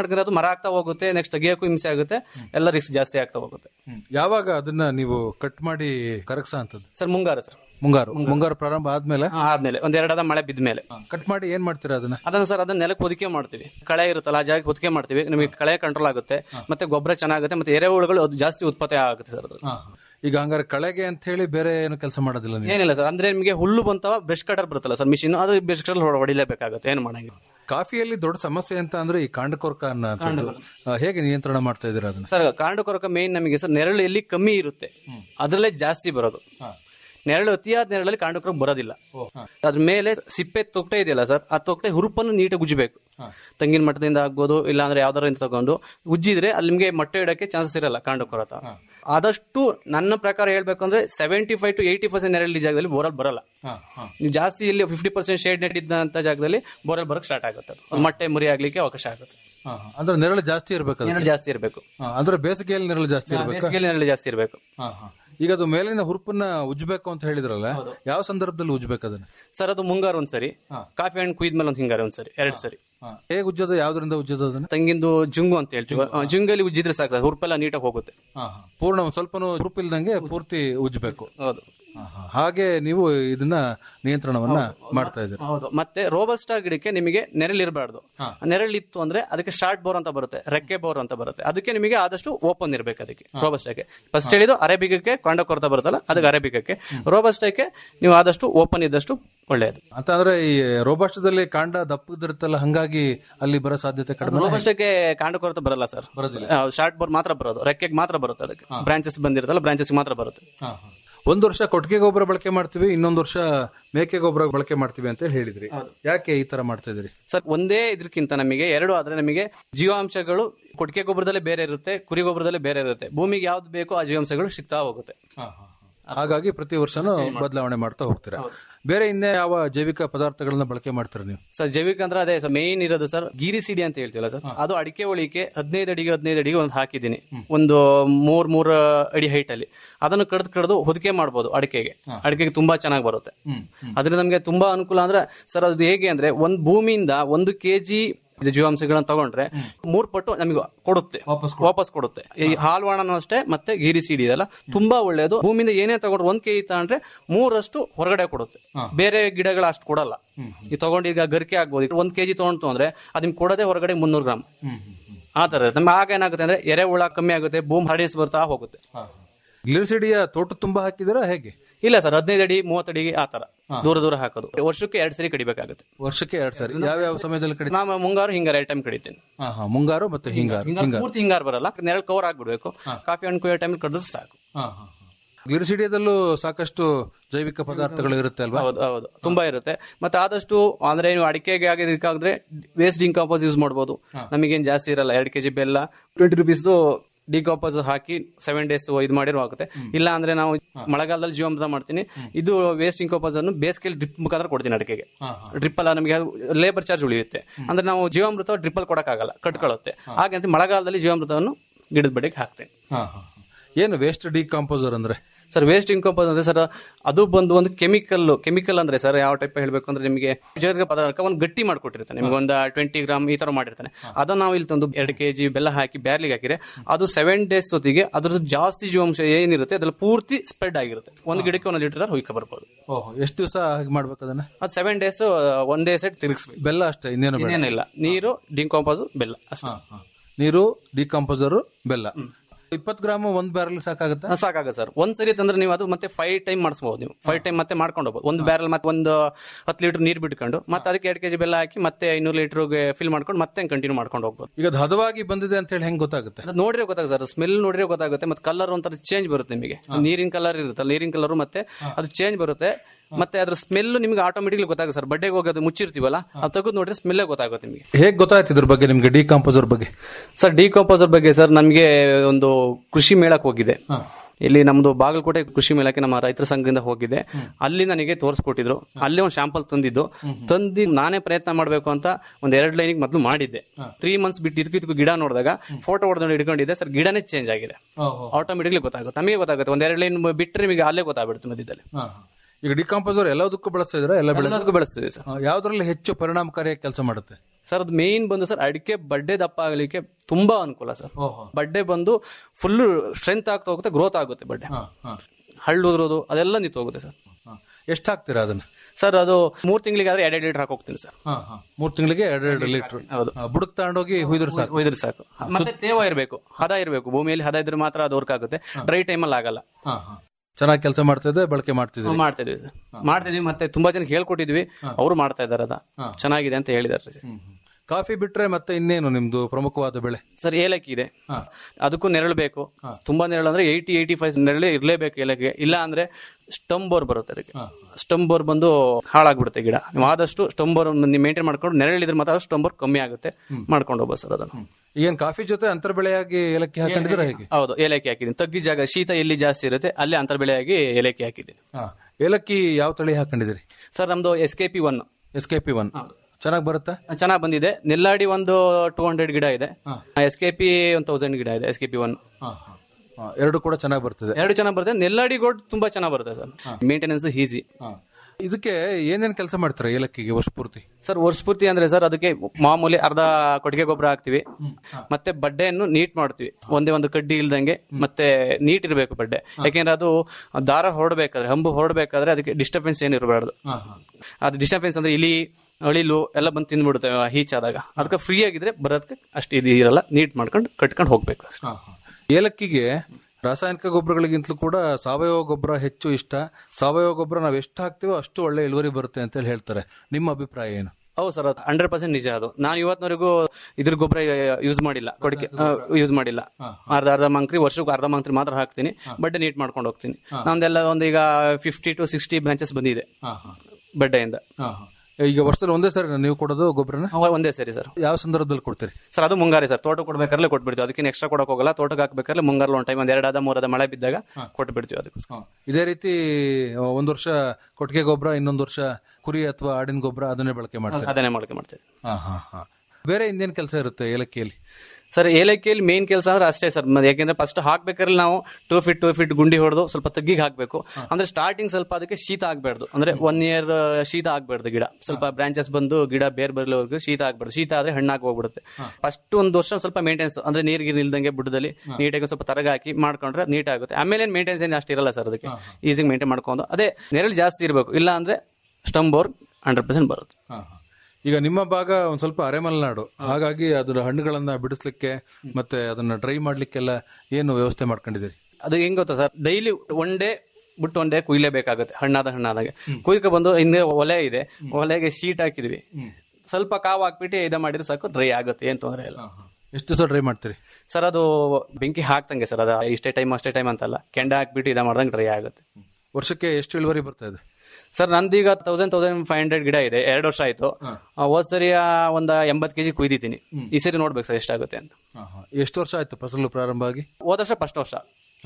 ಮಾಡ್ಕೊಂಡ್ರೆ ಅದು ಮರ ಆಗ್ತಾ ಹೋಗುತ್ತೆ ನೆಕ್ಸ್ಟ್ ತೆಗಿಯೋಕ್ಕೂ ಹಿಂಸೆ ಆಗುತ್ತೆ ಎಲ್ಲ ರಿಸ್ಕ್ ಜಾಸ್ತಿ ಆಗ್ತಾ ಹೋಗುತ್ತೆ ಯಾವಾಗ ಅದನ್ನ ನೀವು ಕಟ್ ಮಾಡಿ ಕರಗ್ಸ ಅಂತದ್ದು ಸರ್ ಮುಂಗಾರು ಸರ್ ಮುಂಗಾರು ಮುಂಗಾರು ಪ್ರಾರಂಭ ಆದ್ಮೇಲೆ ಆದ್ಮೇಲೆ ಒಂದ್ ಎರಡಾದ ಮಳೆ ಬಿದ್ದ ಮೇಲೆ ಕಟ್ ಮಾಡಿ ಏನ್ ಮಾಡ್ತೀರಾ ಅದನ್ನ ಅದನ್ನ ಸರ್ ಅದನ್ನ ನೆಲಕ್ಕೆ ಹೊದಿಕೆ ಮಾಡ್ತೀವಿ ಕಳೆ ಇರುತ್ತಲ್ಲ ಆ ಜಾಗಕ್ಕೆ ಹೊದಿಕೆ ಮಾಡ್ತೀವಿ ನಿಮಗೆ ಕಳೆ ಕಂಟ್ರೋಲ್ ಆಗುತ್ತೆ ಮತ್ತೆ ಗೊಬ್ಬರ ಚೆನ್ನಾಗುತ್ತೆ ಮತ್ತೆ ಎರೆಹುಳುಗಳು ಅದು ಜಾಸ್ತಿ ಉತ್ಪತ್ತಿ ಆಗುತ್ತೆ ಸರ್ ಅದು ಈಗ ಹಂಗಾರೆ ಕಳೆಗೆ ಅಂತ ಹೇಳಿ ಬೇರೆ ಏನು ಕೆಲಸ ಮಾಡೋದಿಲ್ಲ ನೀವು ಏನಿಲ್ಲ ಸರ್ ಅಂದ್ರೆ ನಿಮಗೆ ಹುಲ್ಲು ಬಂತವ ಬ್ರಷ್ ಕಟರ್ ಬರುತ್ತಲ್ಲ ಸರ್ ಮಿಷಿನ್ ಅದು ಬ್ರಷ್ ಕಟರ್ ಹೊಡಿಲೇಬೇಕಾಗುತ್ತೆ ಏನು ಮಾಡಂಗಿಲ್ಲ ಕಾಫಿಯಲ್ಲಿ ದೊಡ್ಡ ಸಮಸ್ಯೆ ಅಂತ ಅಂದ್ರೆ ಈ ಕಾಂಡಕೊರಕ ಅನ್ನೋದು ಹೇಗೆ ನಿಯಂತ್ರಣ ಮಾಡ್ತಾ ಇದೀರಾ ಅದನ್ನ ಸರ್ ಕಾಂಡ ಕೊರಕ ಮೇನ್ ನಮಗೆ ಸರ್ ನೆರಳು ಎಲ್ಲಿ ಕಮ್ಮಿ ಇರುತ್ತೆ ಅದರಲ್ಲೇ ಜಾಸ್ತಿ ಬರೋದು ನೆರಳು ಅತಿಯಾದ ನೆರಳಲ್ಲಿ ಕಾಂಡ ಕೊರಕ ಬರೋದಿಲ್ಲ ಅದ್ರ ಮೇಲೆ ಸಿಪ್ಪೆ ತೊಟ್ಟೆ ಇದೆಯಲ್ಲ ಸರ್ ಆ ತೊಟ್ಟೆ ಹುರುಪನ್ನು ನೀಟಾಗಿ ಉಜ್ಜಬೇಕು ತೆಂಗಿನ ಮಟ್ಟದಿಂದ ಆಗ್ಬೋದು ಇಲ್ಲ ಅಂದ್ರೆ ಯಾವ್ದಾರಿಂದ ತಗೊಂಡು ಉಜ್ಜಿದ್ರೆ ಅಲ್ಲಿ ನಿಮಗೆ ಮೊಟ್ಟೆ ಇಡಕ್ಕೆ ಚಾನ್ಸಸ್ ಇರಲ್ಲ ಕಾಂಡ ಕೊರತ ಆದಷ್ಟು ನನ್ನ ಪ್ರಕಾರ ಹೇಳ್ಬೇಕು ಅಂದ್ರೆ seventy five to eighty percent ನೆರಳಿ ಜಾಗದಲ್ಲಿ ಬೋರಲ್ ಬರಲ್ಲ ನೀವು ಜಾಸ್ತಿ ಇಲ್ಲಿ ಫಿಫ್ಟಿ ಪರ್ಸೆಂಟ್ ಶೇಡ್ ನೆಟ್ ಇದ್ದಂತ ಜಾಗದಲ್ಲಿ ಬೋರಲ್ ಬರಕ್ ಸ್ಟಾರ್ಟ್ ಆಗುತ್ತೆ ಅದು. ಒಂದು ಮೊಟ್ಟೆ ಮುರಿ ಆಗ್ಲಿಕ್ಕೆ ಅವಕಾಶ ಆಗುತ್ತೆ ಅಂದ್ರೆ ನೆರಳು ಜಾಸ್ತಿ ಇರ್ಬೇಕು ಅದಕ್ಕೆ? ನೆರಳು ಜಾಸ್ತಿ ಇರಬೇಕು ಹಾ, ಅಂದ್ರೆ ಬೇಸಿಗೆಯಲ್ಲಿ ನೆರಳು ಜಾಸ್ತಿ ಇರ್ಬೇಕು ಬೇಸಿಗೆಯಲ್ಲಿ ನೆರಳು ಜಾಸ್ತಿ ಇರಬೇಕು ಈಗ ಅದು ಮೇಲಿನ ಹುರುಪನ್ನ ಉಜ್ಬೇಕು ಅಂತ ಹೇಳಿದ್ರಲ್ಲ ಯಾವ ಸಂದರ್ಭದಲ್ಲಿ ಉಜ್ಬೇಕು ಅದನ್ನ ಸರ್ ಅದು ಮುಂಗಾರು ಒಂದ್ಸರಿ ಕಾಫಿ ಹಣ್ಣು ಕುಯ್ದ್ಮೇಲೆ ಒಂದು ಹಿಂಗಾರು ಒಂದ್ಸರಿ ಎರಡು ಸರಿ ಹೇಗೆ ಉಜ್ಜೋದು ಯಾವ್ದ್ರಿಂದ ಉಜ್ಜೋದು ಅದನ್ನ ತಂಗಿಂದು ಜುಂಗು ಅಂತ ಹೇಳ್ತೀವಿ ಆ, ಜುಂಗಲ್ಲಿ ಉಜ್ಜಿದ್ರೆ ಸಾಕು ಹುರುಪೆಲ್ಲ ನೀಟಾಗಿ ಹೋಗುತ್ತೆ ಪೂರ್ಣ ಒಂದ್ ಸ್ವಲ್ಪನೂ ಹುರುಪಿಲ್ದಂಗೆ ಪೂರ್ತಿ ಉಜ್ಬೇಕು ಹೌದು ಹಾಗೆ ನೀವು ಇದನ್ನ ನಿಯಂತ್ರಣವನ್ನ ಮಾಡ್ತಾ ಇದ್ದೀರಿ ಹೌದು ಮತ್ತೆ ರೋಬಸ್ಟಾ ಗಿಡಕ್ಕೆ ನಿಮಗೆ ನೆರಳಿರಬಾರ್ದು ನೆರಳಿತ್ತು ಅಂದ್ರೆ ಅದಕ್ಕೆ ಶಾರ್ಟ್ ಬೋರ್ ಅಂತ ಬರುತ್ತೆ ರೆಕ್ಕೆ ಬೋರ್ ಅಂತ ಬರುತ್ತೆ ಅದಕ್ಕೆ ನಿಮಗೆ ಆದಷ್ಟು ಓಪನ್ ಇರಬೇಕು ಅದಕ್ಕೆ ರೋಬಸ್ಟಾಗೆ ಫಸ್ಟ್ ಹೇಳಿದ್ದು ಅರೇಬಿಕಕ್ಕೆ ಕೊಂಡ ಕೊರತ ಬರುತ್ತಲ್ಲ ಅದಕ್ಕೆ ಅರೇಬಿಕಕ್ಕೆ ರೋಬಸ್ಟಾಕ್ಕೆ ನೀವು ಆದಷ್ಟು ಓಪನ್ ಇದ್ದಷ್ಟು ಒಳ್ಳೆಯದು ಅಂತ ಅಂದ್ರೆ ಈ ರೋಬಾಷ್ಟದಲ್ಲಿ ಕಾಂಡ ದಪ್ಪದಿರುತ್ತಲ್ಲ ಹಂಗಾಗಿ ಅಲ್ಲಿ ಬರೋ ಸಾಧ್ಯತೆ ಕಡಿಮೆ ರೋಬಸ್ಟಕ್ಕೆ ಕಾಂಡ ಕೊರತ ಬರಲ್ಲ ಸರ್ ಶಾರ್ಟ್ ಬೋರ್ ಮಾತ್ರ ಬರೋದು ರೆಕ್ಕೆಗೆ ಮಾತ್ರ ಬರುತ್ತೆ ಅದಕ್ಕೆ ಬ್ರಾಂಚಸ್ ಬಂದಿರುತ್ತಲ್ಲ ಬ್ರಾಂಚಸ್ ಮಾತ್ರ ಬರುತ್ತೆ ಒಂದ್ ವರ್ಷ ಕೊಟ್ಟಿಗೆ ಗೊಬ್ಬರ ಬಳಕೆ ಮಾಡ್ತೀವಿ ಇನ್ನೊಂದು ವರ್ಷ ಮೇಕೆ ಗೊಬ್ಬರ ಬಳಕೆ ಮಾಡ್ತೀವಿ ಅಂತ ಹೇಳಿದ್ರಿ ಯಾಕೆ ಈ ತರ ಮಾಡ್ತಾ ಇದ್ರಿ ಸರ್ ಒಂದೇ ಇದಕ್ಕಿಂತ ನಮಗೆ ಎರಡು ಆದ್ರೆ ನಮಗೆ ಜೀವಾಂಶಗಳು ಕೊಟ್ಟಿಗೆ ಗೊಬ್ಬರದಲ್ಲೇ ಬೇರೆ ಇರುತ್ತೆ ಕುರಿ ಗೊಬ್ಬರದಲ್ಲೇ ಬೇರೆ ಇರುತ್ತೆ ಭೂಮಿಗೆ ಯಾವ್ದು ಬೇಕೋ ಆ ಜೀವಾಂಶಗಳು ಸಿಗ್ತಾ ಹೋಗುತ್ತೆ ಹಾಗಾಗಿ ಪ್ರತಿ ವರ್ಷನೂ ಬದಲಾವಣೆ ಮಾಡ್ತಾ ಹೋಗ್ತೀರಾ ಬೇರೆ ಇನ್ನೇ ಯಾವ ಜೈವಿಕ ಪದಾರ್ಥಗಳನ್ನ ಬಳಕೆ ಮಾಡ್ತೀರಾ ನೀವು ಸರ್ ಜೈವಿಕ ಅಂದ್ರೆ ಅದೇ ಸರ್ ಮೇನ್ ಇರೋದು ಸರ್ ಗೀರಿ ಸಿಡಿ ಅಂತ ಹೇಳ್ತೀವಲ್ಲ ಸರ್ ಅದು ಅಡಿಕೆ ಒಳಿಕೆ ಹದಿನೈದು ಅಡಿಗೆ ಹದಿನೈದು ಅಡಿಗೆ ಒಂದು ಹಾಕಿದ್ದೀನಿ ಒಂದು ಮೂರ್ ಮೂರ್ ಅಡಿ ಹೈಟ್ ಅಲ್ಲಿ ಅದನ್ನು ಕಡ್ದು ಕಡ್ದು ಹೊದಿಕೆ ಮಾಡ್ಬೋದು ಅಡಿಕೆಗೆ ಅಡಿಕೆಗೆ ತುಂಬಾ ಚೆನ್ನಾಗಿ ಬರುತ್ತೆ ಅದ್ರಿಂದ ನಮಗೆ ತುಂಬಾ ಅನುಕೂಲ ಅಂದ್ರೆ ಸರ್ ಅದು ಹೇಗೆ ಅಂದ್ರೆ ಒಂದ್ ಭೂಮಿಯಿಂದ ಒಂದು ಕೆಜಿ ಜೀವಾಂಶಗಳನ್ನ ತಗೊಂಡ್ರೆ ಮೂರ್ ಪಟ್ಟು ನಮಗೆ ಕೊಡುತ್ತೆ ವಾಪಸ್ ಕೊಡುತ್ತೆ ಈ ಹಾಲ್ವಾಣನು ಅಷ್ಟೇ ಮತ್ತೆ ಗೀರಿ ಸಿಡಿ ಇದೆಲ್ಲ ತುಂಬಾ ಒಳ್ಳೆಯದು ಭೂಮಿಯಿಂದ ಏನೇ ತಗೊಂಡ್ರೆ ಒಂದ್ ಕೆಜಿ ತಗೊಂಡ್ರೆ ಮೂರಷ್ಟು ಹೊರಗಡೆ ಕೊಡುತ್ತೆ ಬೇರೆ ಗಿಡಗಳು ಅಷ್ಟು ಕೊಡಲ್ಲ ಈ ತಗೊಂಡು ಈಗ ಗರಿಕೆ ಆಗ್ಬೋದು ಒಂದ್ ಕೆಜಿ ತಗೊಂಡು ಅಂದ್ರೆ ಅದ್ ನಿಮ್ಗೆ ಕೊಡೋದೇ ಹೊರಗಡೆ ಮುನ್ನೂರು ಗ್ರಾಮ್ ಆ ತರ ಇರುತ್ತೆ. ನಮ್ಗೆ ಆಗ ಏನಾಗುತ್ತೆ ಅಂದ್ರೆ ಎರೆಹುಳ ಕಮ್ಮಿ ಆಗುತ್ತೆ ಭೂಮಿ ಹರಡಿಸ್ ಬರ್ತಾ ಹೋಗುತ್ತೆ ಗ್ಲಿಸಿಡಿಯ ತೋಟ ತುಂಬಾ ಹಾಕಿದಿರಾ ಹೇಗೆ ಇಲ್ಲ ಸರ್ ಹದಿನೈದು ಅಡಿ ಮೂವತ್ತು ಅಡಿಗೆ ಆ ತರ ದೂರ ದೂರ ಹಾಕೋದು ವರ್ಷಕ್ಕೆ ಎರಡ್ ಸರಿ ಕಡಿಬೇಕಾಗುತ್ತೆ ವರ್ಷಕ್ಕೆ ಎರಡ್ ಸಾರಿ ಯಾವ ಯಾವ ಸಮಯದಲ್ಲಿ ಕಡಿ ನಾನು ಮುಂಗಾರು ಹಿಂಗಾರು ಎರಡು ಟೈಮ್ ಕಡಿತೀನಿ ಹಾ ಹಾ ಮುಂಗಾರು ಮತ್ತೆ ಹಿಂಗಾರು ಹಿಂಗಾರು ಹಿಂಗಾರು ಪೂರ್ತಿ ಹಿಂಗಾರು ಬರಲ್ಲ ನೆರಳು ಕವರ್ ಆಗ್ಬಿಡ್ಬೇಕು ಕಾಫಿ ಹಣ್ಣು ಕುಯ್ಯೋ ಟೈಮ್ ಕಡಿದ್ರೆ ಸಾಕು ಗ್ಲಿಸಿಡಿಯದಲ್ಲೂ ಸಾಕಷ್ಟು ಜೈವಿಕ ಪದಾರ್ಥಗಳು ಇರುತ್ತೆ ಅಲ್ವಾ ಹೌದು ಹೌದು ತುಂಬಾ ಇರುತ್ತೆ ಮತ್ತೆ ಆದಷ್ಟು ಅಂದ್ರೆ ನೀವು ಅಡಿಕೆಗೆ ಆಗಿ ಇದಕ್ಕಾದ್ರೆ ವೇಸ್ಟ್ ಡಿಂಕಾಂಪೋಸ್ ಯೂಸ್ ಮಾಡಬಹುದು ನಮಗೇನ್ ಜಾಸ್ತಿ ಇರಲ್ಲ ಎರಡು ಕೆಜಿ ಬೆಲ್ಲ ಟ್ವೆಂಟಿ ರುಪೀಸ್ ಡಿಕಾಂಪೋಸ್ ಹಾಕಿ ಸೆವೆನ್ ಡೇಸ್ ಇದು ಮಾಡಿರೋ ಆಗುತ್ತೆ ಇಲ್ಲ ಅಂದ್ರೆ ನಾವು ಮಳೆಗಾಲದಲ್ಲಿ ಜೀವಾಮೃತ ಮಾಡ್ತೀನಿ ಇದು ವೇಸ್ಟ್ ಡಿಕಾಂಪೋಸ್ ಅನ್ನು ಬೇಸಿಗೆಯಲ್ಲಿ ಡ್ರಿಪ್ ಮುಖಾಂತರ ಕೊಡ್ತೀನಿ ಅಡಿಕೆಗೆ ಡ್ರಿಪ್ ಅಲ್ಲ ನಮಗೆ ಲೇಬರ್ ಚಾರ್ಜ್ ಉಳಿಯುತ್ತೆ ಅಂದ್ರೆ ನಾವು ಜೀವಾಮೃತ ಡ್ರಿಪ್ ಅಲ್ಲಿ ಕೊಡಕ್ಕಾಗಲ್ಲ ಕಟ್ಕೊಳ್ಳುತ್ತೆ ಹಾಗಂತ ಮಳೆಗಾಲದಲ್ಲಿ ಜೀವಾಮೃತವನ್ನು ಗಿಡದ ಬಡಿಗೆ ಹಾಕ್ತೇನೆ ಹಾ ಹಾ ಏನು ವೇಸ್ಟ್ ಡಿಕಾಂಪೋಸರ್ ಅಂದ್ರೆ ಸರ್ ವೇಸ್ಟ್ ಇನ್ಕಂಪೋಸ್ ಅಂದ್ರೆ ಸರ್ ಅದು ಬಂದು ಒಂದು ಕೆಮಿಕಲ್ ಕೆಮಿಕಲ್ ಅಂದ್ರೆ ಸರ್ ಯಾವ ಟೈಪ್ ಹೇಳ್ಬೇಕು ಅಂದ್ರೆ ನಿಮಗೆ ಜೈವಿಕ ಪದಾರ್ಥ ಒಂದು ಗಟ್ಟಿ ಮಾಡ್ಕೊಟ್ಟಿರ್ತಾನೆ ನಿಮ್ಗೆ ಒಂದು ಟ್ವೆಂಟಿ ಗ್ರಾಮ್ ಈ ತರ ಮಾಡಿರ್ತಾನೆ ಅದನ್ನ ನಾವು ಇಲ್ಲಿ ತಂದು ಎರಡು ಕೆಜಿ ಬೆಲ್ಲ ಹಾಕಿ ಬ್ಯಾರ್ಲಿಗೆ ಹಾಕಿದ್ರೆ ಅದು ಸೆವೆನ್ ಡೇಸ್ ಹೊತ್ತಿಗೆ ಅದ್ರದ್ದು ಜಾಸ್ತಿ ಜೀವಾಂಶ ಏನಿರುತ್ತೆ ಅದ್ರಲ್ಲಿ ಪೂರ್ತಿ ಸ್ಪ್ರೆಡ್ ಆಗಿರುತ್ತೆ ಒಂದು ಗಿಡಕ್ಕೆ ಒಂದು ಲೀಟರ್ ಹುಯ್ಕ ಬರ್ಬೋದು ಓಹ್ ಎಷ್ಟು ದಿವಸ ಹಾಗೆ ಮಾಡ್ಬೇಕು ಅದನ್ನ ಅದು ಸೆವೆನ್ ಡೇಸ್ ಒಂದೇ ಸೈಡ್ ತಿರುಗಿಸ್ಬೇಕು ಬೆಲ್ಲ ಅಷ್ಟೇ ಇನ್ನೇನು ಬೇಡ ಇನ್ನೇನಿಲ್ಲ ನೀರು ಡಿಂಕಾಂಪೋಸ್ ಬೆಲ್ಲ ಅಷ್ಟೇ ನೀರು ಡಿಕಾಂಪೋಸರ್ ಬೆಲ್ಲ ಇಪ್ಪತ್ತು ಗ್ರಾಮ್ ಒಂದ್ ಬ್ಯಾರಲ್ ಸಾಕಾಗುತ್ತೆ ಹಾ, ಸಾಕಾಗುತ್ತೆ ಸರ್ ಒಂದ್ ಸರಿ ತಂದ್ರೆ ನೀವು ಅದು ಮತ್ತೆ ಫೈವ್ ಟೈಮ್ ಮಾಡಿಸಬಹುದು ನೀವು ಫೈವ್ ಟೈಮ್ ಮತ್ತೆ ಮಾಡ್ಕೊಂಡು ಹೋಗ್ಬೋದು ಒಂದು ಬ್ಯಾರಲ್ ಮತ್ತೆ ಒಂದು ಹತ್ತು ಲೀಟರ್ ನೀರು ಬಿಟ್ಕೊಂಡು ಮತ್ತೆ ಅದಕ್ಕೆ ಎರಡು ಕೆಜಿ ಬೆಲ್ಲ ಹಾಕಿ ಮತ್ತೆ ಐನೂರು ಲೀಟರ್ಗೆ ಫಿಲ್ ಮಾಡ್ಕೊಂಡು ಮತ್ತೆ ಕಂಟಿನ್ಯೂ ಮಾಡ್ಕೊಂಡು ಹೋಗ್ಬೋದು ಈಗ ಅದು ಹದವಾಗಿ ಬಂದಿದೆ ಅಂತ ಹೇಳಿ ಹೆಂಗ್ ಗೊತ್ತಾಗುತ್ತೆ ಅದು ನೋಡಿದ್ರೆ ಗೊತ್ತಾಗುತ್ತೆ ಸರ್ ಸ್ಮೆಲ್ ನೋಡಿದ್ರೆ ಗೊತ್ತಾಗುತ್ತೆ ಮತ್ತೆ ಕಲರ್ ಒಂಥರ ಚೇಂಜ್ ಬರುತ್ತೆ ನಿಮಗೆ ನೀರಿನ ಕಲರ್ ಇರುತ್ತಲ್ಲ ನೀರಿನ ಕಲರ್ ಮತ್ತೆ ಅದು ಚೇಂಜ್ ಬರುತ್ತೆ ಮತ್ತೆ ಅದ್ರ ಸ್ಮೆಲ್ ನಿಮ್ಗೆ ಆಟೋಮೆಟಿಕ್ಲಿ ಗೊತ್ತಾಗುತ್ತೆ ಸರ್ ಬಡ್ಡೆಗೆ ಹೋಗೋದು ಮುಚ್ಚಿರ್ತೀವಲ್ಲ ಅದು ತೆಗೆದು ನೋಡಿದ್ರೆ ಸ್ಮೆಲ್ಲೇ ಗೊತ್ತಾಗುತ್ತೆ ನಿಮಗೆ ಹೇಗ್ ಗೊತ್ತಾಯ್ತು ಇದ್ರ ಬಗ್ಗೆ ನಿಮ್ಗೆ ಡಿಕಾಂಪೋಸರ್ ಬಗ್ಗೆ ಸರ್ ಡಿಕಾಂಪೋಸರ್ ಬಗ್ಗೆ ಸರ್ ನಮಗೆ ಒಂದು ಕೃಷಿ ಮೇಳಕ್ಕೆ ಹೋಗಿದೆ ಇಲ್ಲಿ ನಮ್ದು ಬಾಗಲಕೋಟೆ ಕೃಷಿ ಮೇಳಕ್ಕೆ ನಮ್ಮ ರೈತರ ಸಂಘದಿಂದ ಹೋಗಿದೆ ಅಲ್ಲಿ ನನಗೆ ತೋರಿಸ್ಕೊಟ್ಟಿದ್ರು ಅಲ್ಲಿ ಒಂದು ಶಾಂಪಲ್ ತಂದಿದ್ದು ತಂದಿ ನಾನೇ ಪ್ರಯತ್ನ ಮಾಡಬೇಕು ಅಂತ ಒಂದ್ ಎರಡು ಲೈನಿಗೆ ಮೊದಲು ಮಾಡಿದ್ದೆ ತ್ರೀ ಮಂತ್ಸ್ ಬಿಟ್ಟು ಇದಕ್ಕೂ ಇದಕ್ಕೂ ಗಿಡ ನೋಡಿದಾಗ ಫೋಟೋ ಹೊಡೆದು ಹಿಡ್ಕೊಂಡಿದ್ದೆ ಸರ್ ಗಿಡನೇ ಚೇಂಜ್ ಆಗಿದೆ ಆಟೋಮೆಟಿಕ್ಲಿ ಗೊತ್ತಾಗುತ್ತೆ ನಮಗೆ ಗೊತ್ತಾಗುತ್ತೆ ಒಂದ್ ಎರಡು ಲೈನ್ ಬಿಟ್ಟರೆ ನಿಮಗೆ ಅಲ್ಲೇ ಗೊತ್ತಾಗ್ಬಿಡುತ್ತೆ ಮಧ್ಯದಲ್ಲಿ ಈಗ ಡಿಕಾಂಪೋಸರ್ ಎಲ್ಲದಕ್ಕೂ ಬಳಸ್ತಾ ಇದ್ರ ಎಲ್ಲ ಬೆಳೆ ಎಲ್ಲದಕ್ಕೂ ಬೆಳೆಸ್ತೀವಿ ಸರ್ ಯಾವ್ದ್ರಲ್ಲಿ ಹೆಚ್ಚು ಪರಿಣಾಮಕಾರಿಯಾಗಿ ಕೆಲಸ ಮಾಡುತ್ತೆ ಸರ್ ಅದು ಮೇನ್ ಬಂದು ಸರ್ ಅಡಿಕೆ ಬಡ್ಡೆ ದಪ್ಪ ಆಗಲಿಕ್ಕೆ ತುಂಬಾ ಅನುಕೂಲ ಸರ್ ಬಡ್ಡೆ ಬಂದು ಫುಲ್ ಸ್ಟ್ರೆಂತ್ ಆಗ್ತಾ ಹೋಗುತ್ತೆ ಗ್ರೋತ್ ಆಗುತ್ತೆ ಬಡ್ಡೆ ಹಳ್ಳು ಉದುರೋದು ಅದೆಲ್ಲ ನಿಂತು ಹೋಗುತ್ತೆ ಸರ್ ಎಷ್ಟು ಹಾಕ್ತೀರಾ ಅದನ್ನ ಸರ್ ಅದು ಮೂರ್ ತಿಂಗಳಿಗೆ ಆದ್ರೆ ಎರಡೆರಡು ಲೀಟರ್ ಹಾಕೋಗ್ತೀನಿ ಸರ್ ಮೂರ್ ತಿಂಗಳಿಗೆ ಎರಡೆರಡು ಲೀಟರ್ ಹೌದು ಬುಡಕ್ ತಗೊಂಡೋಗಿ ಹುಯ್ದ್ರೆ ಸಾಕು ಒಯ್ದ್ರೆ ಸಾಕು ಮತ್ತೆ ತೇವ ಇರಬೇಕು ಹದ ಇರಬೇಕು ಭೂಮಿಯಲ್ಲಿ ಹದ ಇದ್ರೆ ಮಾತ್ರ ಅದು ವರ್ಕ್ ಆಗುತ್ತೆ ಡ್ರೈ ಟೈಮಲ್ಲಿ ಆಗಲ್ಲ ಚೆನ್ನಾಗಿ ಕೆಲಸ ಮಾಡ್ತಾ ಇದೆ ಬಳಕೆ ಮಾಡ್ತಿದ್ದೀರಿ ಹ್ಮ್, ಮಾಡ್ತಾ ಇದೀವಿ ಸರ್ ಮಾಡ್ತಾ ಇದೀವಿ ಮತ್ತೆ ತುಂಬಾ ಜನ ಹೇಳ್ಕೊಟ್ಟಿದ್ವಿ ಅವರು ಮಾಡ್ತಾ ಇದಾರೆ ಅದ ಚೆನ್ನಾಗಿದೆ ಅಂತ ಹೇಳಿದಾರೆ ಸರ್ ಕಾಫಿ ಬಿಟ್ರೆ ಮತ್ತೆ ಇನ್ನೇನು ನಿಮ್ದು ಪ್ರಮುಖವಾದ ಬೆಳೆ ಸರ್ ಏಲಕ್ಕಿ ಇದೆ ಅದಕ್ಕೂ ನೆರಳು ಬೇಕು ತುಂಬಾ ನೆರಳು ಅಂದ್ರೆ ಏಯ್ಟಿ ಏಯ್ಟಿ ಫೈವ್ ನೆರಳು ಇರ್ಲೇಬೇಕು ಏಲಕ್ಕಿಗೆ ಇಲ್ಲ ಅಂದ್ರೆ ಸ್ಟಂಪ್ ಬೋರ್ ಬರುತ್ತೆ ಅದಕ್ಕೆ ಸ್ಟಂಪ್ ಬೋರ್ ಬಂದು ಹಾಳಾಗ್ಬಿಡುತ್ತೆ ಗಿಡ ನೀವು ಆದಷ್ಟು ಸ್ಟಂಪ್ ಬೋರ್ ನೀವು ಮೇಂಟೈನ್ ಮಾಡ್ಕೊಂಡು ನೆರಳಿದ್ರೆ ಮಾತ್ರ ಸ್ಟಂಪ್ ಬೋರ್ ಕಮ್ಮಿ ಆಗುತ್ತೆ ಮಾಡ್ಕೊಂಡು ಹೋಗ್ಬೋದು ಸರ್ ಅದನ್ನು ಏನ್ ಕಾಫಿ ಜೊತೆ ಅಂತರ ಬೆಳೆಯಾಗಿ ಏಲಕ್ಕಿ ಹಾಕೊಂಡಿದ್ರೆ ಹೇಗೆ ಹೌದು ಏಲಕ್ಕಿ ಹಾಕಿದ್ದೀನಿ ತಗ್ಗಿ ಜಾಗ ಶೀತ ಎಲ್ಲಿ ಜಾಸ್ತಿ ಇರುತ್ತೆ ಅಲ್ಲಿ ಅಂತರ ಬೆಳೆಯಾಗಿ ಏಲಕ್ಕಿ ಹಾಕಿದ್ದೀನಿ ಏಲಕ್ಕಿ ಯಾವ ತಳಿ ಹಾಕೊಂಡಿದ್ದೀರಿ ಸರ್ ನಮ್ದು S K P one S K P one ಚೆನ್ನಾಗಿ ಬರುತ್ತಾ ಚೆನ್ನಾಗಿ ಬಂದಿದೆ ನೆಲ್ಲಾಡಿ ಒಂದು ಟೂ ಹಂಡ್ರೆಡ್ ಗಿಡ ಇದೆ S K P one thousand ಗಿಡ ಇದೆ ಎಸ್ ಕೆ ಪಿ ಒನ್ ಎರಡು ಕೂಡ ಚೆನ್ನಾಗಿ ಬರ್ತದೆ ಎರಡು ಚೆನ್ನಾಗಿ ಬರುತ್ತೆ ನೆಲ್ಲಾಡಿ ಗೋಡ್ ತುಂಬಾ ಚೆನ್ನಾಗಿ ಬರುತ್ತೆ ಸರ್ ಮೇಂಟೆನೆನ್ಸ್ ಈಸಿ ಇದಕ್ಕೆ ಏನೇನ್ ಕೆಲಸ ಮಾಡ್ತಾರೆ ಏಲಕ್ಕಿಗೆ ವರ್ಷ ಪೂರ್ತಿ ಸರ್ ವರ್ಷ ಪೂರ್ತಿ ಅಂದ್ರೆ ಸರ್ ಅದಕ್ಕೆ ಮಾಮೂಲಿ ಅರ್ಧ ಕೊಟ್ಟಿಗೆ ಗೊಬ್ಬರ ಹಾಕ್ತಿವಿ ಮತ್ತೆ ಬಡ್ಡೆಯನ್ನು ನೀಟ್ ಮಾಡ್ತೀವಿ ಒಂದೇ ಒಂದು ಕಡ್ಡಿ ಇಲ್ದಂಗೆ ಮತ್ತೆ ನೀಟ್ ಇರಬೇಕು ಬಡ್ಡೆ ಯಾಕೆಂದ್ರೆ ಅದು ದಾರ ಹೊರಡ್ಬೇಕಾದ್ರೆ ಹಂಬು ಹೊರಡ್ಬೇಕಾದ್ರೆ ಅದಕ್ಕೆ ಡಿಸ್ಟರ್ಬೆನ್ಸ್ ಏನು ಇರಬಾರ್ದು ಅದು ಡಿಸ್ಟರ್ಬೆನ್ಸ್ ಅಂದ್ರೆ ಇಲಿ ಅಳಿಲು ಎಲ್ಲ ಬಂದು ತಿಂದ್ಬಿಡುತ್ತೆ ಹೀಚ್ ಆದಾಗ ಅದಕ್ಕೆ ಫ್ರೀ ಆಗಿದ್ರೆ ಬರೋದಕ್ಕೆ ಅಷ್ಟು ಇದು ಇರಲ್ಲ ನೀಟ್ ಮಾಡ್ಕೊಂಡು ಕಟ್ಕೊಂಡು ಹೋಗ್ಬೇಕು ಅಷ್ಟೇ. ಏಲಕ್ಕಿಗೆ ರಾಸಾಯನಿಕ ಗೊಬ್ಬರಗಳಿಗಿಂತಲೂ ಕೂಡ ಸಾವಯವ ಗೊಬ್ಬರ ಹೆಚ್ಚು ಇಷ್ಟ ಸಾವಯವ ಗೊಬ್ಬರ ನಾವು ಎಷ್ಟು ಹಾಕ್ತೀವೋ ಅಷ್ಟು ಒಳ್ಳೆ ಇಳುವರಿ ಬರುತ್ತೆ ಅಂತ ಹೇಳಿ ಹೇಳ್ತಾರೆ ನಿಮ್ಮ ಅಭಿಪ್ರಾಯ ಏನು ಹೌದು ಸರ್ ಅದು ಹಂಡ್ರೆಡ್ ಪರ್ಸೆಂಟ್ ನಿಜ ಅದು ನಾನು ಇವತ್ತಿನವರೆಗೂ ಇದ್ರ ಗೊಬ್ಬರ ಯೂಸ್ ಮಾಡಿಲ್ಲ ಕೊಡಿಕೆ ಯೂಸ್ ಮಾಡಿಲ್ಲ ಅರ್ಧ ಅರ್ಧ ಮಂಕ್ರಿ ವರ್ಷಕ್ಕೆ ಅರ್ಧ ಮಂಕ್ರಿ ಮಾತ್ರ ಹಾಕ್ತೀನಿ ಬಡ್ಡೆ ನೀಟ್ ಮಾಡ್ಕೊಂಡು ಹೋಗ್ತೀನಿ ನಮ್ದೆಲ್ಲ ಒಂದು ಈಗ ಫಿಫ್ಟಿ ಟು ಸಿಕ್ಸ್ಟಿ ಬ್ರಾಂಚಸ್ ಬಂದಿದೆ ಬಡ್ಡೆಯಿಂದ ಈಗ ವರ್ಷದಲ್ಲಿ ಒಂದೇ ಸರಿ ನೀವು ಕೊಡೋದು ಗೊಬ್ಬರನ ಅವ ಒಂದೇ ಸರಿ ಸರ್ ಯಾವ ಸಂದರ್ಭದಲ್ಲಿ ಕೊಡ್ತೀರಿ ಸರ್ ಅದು ಮುಂಗಾರಿ ಸರ್ ತೋಟ ಕೊಡ್ಬೇಕಾದ್ರೆ ಕೊಟ್ಬಿಡ್ತೀವಿ ಅದಕ್ಕೆ ಎಕ್ಸ್ಟ್ರಾ ಕೊಡಕ್ ಹೋಗಲ್ಲ ತೋಟಕ್ಕೆ ಹಾಕ್ಬೇಕಾದ್ರೆ ಮುಂಗಾರಲ್ಲಿ ಒಂದು ಟೈಮ್ ಒಂದ್ ಎರಡಾದ ಮೂರದ ಮಳೆ ಬಿದ್ದಾಗ ಕೊಟ್ಬಿಡ್ತೀವಿ ಅದಕ್ಕೆ ಇದೇ ರೀತಿ ಆ, ಒಂದ್ ವರ್ಷ ಕೊಟ್ಟಿಗೆ ಗೊಬ್ಬರ ಇನ್ನೊಂದು ವರ್ಷ ಕುರಿ ಅಥವಾ ಆಡಿನ ಗೊಬ್ಬರ ಅದನ್ನೇ ಬಳಕೆ ಮಾಡ್ತಾರೆ ಅದನ್ನೇ ಬಳಕೆ ಮಾಡ್ತೀವಿ ಹಾ ಹಾ ಹಾ ಬೇರೆ ಇನ್ನೇನ್ ಕೆಲಸ ಇರುತ್ತೆ ಏಲಕ್ಕಿಯಲ್ಲಿ ಸರ್ ಏಲಕ್ಕಿಯಲ್ಲಿ ಮೇನ್ ಕೆಲಸ ಅಂದ್ರೆ ಅಷ್ಟೇ ಸರ್ ಮತ್ತೆ ಯಾಕೆಂದ್ರೆ ಫಸ್ಟ್ ಹಾಕ್ಬೇಕಾದ್ರೆ ನಾವು ಟೂ ಫೀಟ್ ಟೂ ಫೀಟ್ ಗುಂಡಿ ಹೊಡೆದು ಸ್ವಲ್ಪ ತಗ್ಗಿಗೆ ಹಾಕ್ಬೇಕು ಅಂದ್ರೆ ಸ್ಟಾರ್ಟಿಂಗ್ ಸ್ವಲ್ಪ ಅದಕ್ಕೆ ಶೀತ ಆಗ್ಬಾರ್ದು ಅಂದ್ರೆ ಒನ್ ಇಯರ್ ಶೀತ ಆಗ್ಬಾರ್ದು ಗಿಡ ಸ್ವಲ್ಪ ಬ್ರಾಂಚಸ್ ಬಂದು ಗಿಡ ಬೇರೆ ಬರಲಿವರೆಗೂ ಶೀತ ಆಗ್ಬಾರ್ದು ಶೀತ ಆದ್ರೆ ಹಣ್ಣಾಗಿ ಹೋಗ್ಬಿಡುತ್ತೆ ಫಸ್ಟ್ ಒಂದು ವರ್ಷ ಸ್ವಲ್ಪ ಮೇಂಟೆನ್ಸ್ ಅಂದ್ರೆ ನೀರಿಗೆ ನಿಲ್ದಂಗೆ ಬುಡದಲ್ಲಿ ನೀಟಾಗಿ ಸ್ವಲ್ಪ ತರಗ ಹಾಕಿ ಮಾಡ್ಕೊಂಡ್ರೆ ನೀಟ್ ಆಗುತ್ತೆ ಆಮೇಲೆ ಏನ್ ಮೇಂಟೆನ್ಸ್ ಏನು ಅಷ್ಟು ಇರಲ್ಲ ಸರ್ ಅದಕ್ಕೆ ಈಸಿಗೆ ಮೇಂಟೈನ್ ಮಾಡ್ಕೊಂಡು ಅದೇ ನೆರಳು ಜಾಸ್ತಿ ಇರಬೇಕು ಇಲ್ಲ ಅಂದ್ರೆ ಸ್ಟಂಪ್ ಬೋರ್ ಹಂಡ್ರೆಡ್ ಪರ್ಸೆಂಟ್ ಬರುತ್ತೆ ಈಗ ನಿಮ್ಮ ಭಾಗ ಒಂದ್ ಸ್ವಲ್ಪ ಅರೆಮಲೆನಾಡು ಹಾಗಾಗಿ ಅದರ ಹಣ್ಣುಗಳನ್ನ ಬಿಡಿಸ್ಲಿಕ್ಕೆ ಮತ್ತೆ ಅದನ್ನ ಡ್ರೈ ಮಾಡ್ಲಿಕ್ಕೆಲ್ಲ ಏನು ವ್ಯವಸ್ಥೆ ಮಾಡ್ಕೊಂಡಿದ್ದೀರಿ ಅದು ಹೆಂಗ್ ಗೊತ್ತಾ ಸರ್ ಡೈಲಿ ಒನ್ ಡೇ ಬಿಟ್ಟು ಒನ್ ಡೇ ಕುಯ್ಲೇಬೇಕಾಗುತ್ತೆ ಹಣ್ಣಾದ ಹಣ್ಣಾದಾಗ ಕುಯ್ಕ ಬಂದು ಹಿಂದೆ ಒಲೆ ಇದೆ ಒಲೆಗೆ ಶೀಟ್ ಹಾಕಿದ್ವಿ ಸ್ವಲ್ಪ ಕಾವು ಹಾಕ್ಬಿಟ್ಟು ಇದ ಮಾಡಿದ್ರೆ ಸಾಕು ಡ್ರೈ ಆಗುತ್ತೆ ಏನ್ ತೊಂದರೆ ಇಲ್ಲ ಎಷ್ಟು ದಿವಸ ಡ್ರೈ ಮಾಡ್ತೀರಿ ಸರ್ ಅದು ಬೆಂಕಿ ಹಾಕ್ತಂಗೆ ಸರ್ ಅದ ಇಷ್ಟೇ ಟೈಮ್ ಅಷ್ಟೇ ಟೈಮ್ ಅಂತಲ್ಲ ಕೆಂಡ ಹಾಕ್ಬಿಟ್ಟು ಇದ ಮಾಡ್ದಂಗೆ ಡ್ರೈ ಆಗುತ್ತೆ ವರ್ಷಕ್ಕೆ ಎಷ್ಟು ಇಳುವರಿ ಬರ್ತಾ ಇದೆ ಸರ್ ನಂದೀಗ ತೌಸಂಡ್ ತೌಸಂಡ್ ಫೈವ್ ಹಂಡ್ರೆಡ್ ಗಿಡ ಇದೆ ಎರಡು ವರ್ಷ ಆಯ್ತು ಆ, ಹೋದ್ ಸರಿ ಆ, ಒಂದ್ ಎಂಬತ್ ಕೆಜಿ ಕುಯ್ದಿದ್ದೀನಿ ಈ ಸರಿ ನೋಡ್ಬೇಕು ಸರ್ ಎಷ್ಟಾಗುತ್ತೆ ಅಂತ ಎಷ್ಟು ವರ್ಷ ಆಯ್ತು ಫಸಲು ಪ್ರಾರಂಭ ಆಗಿ ಹೋದ ವರ್ಷ ಫಸ್ಟ್ ವರ್ಷ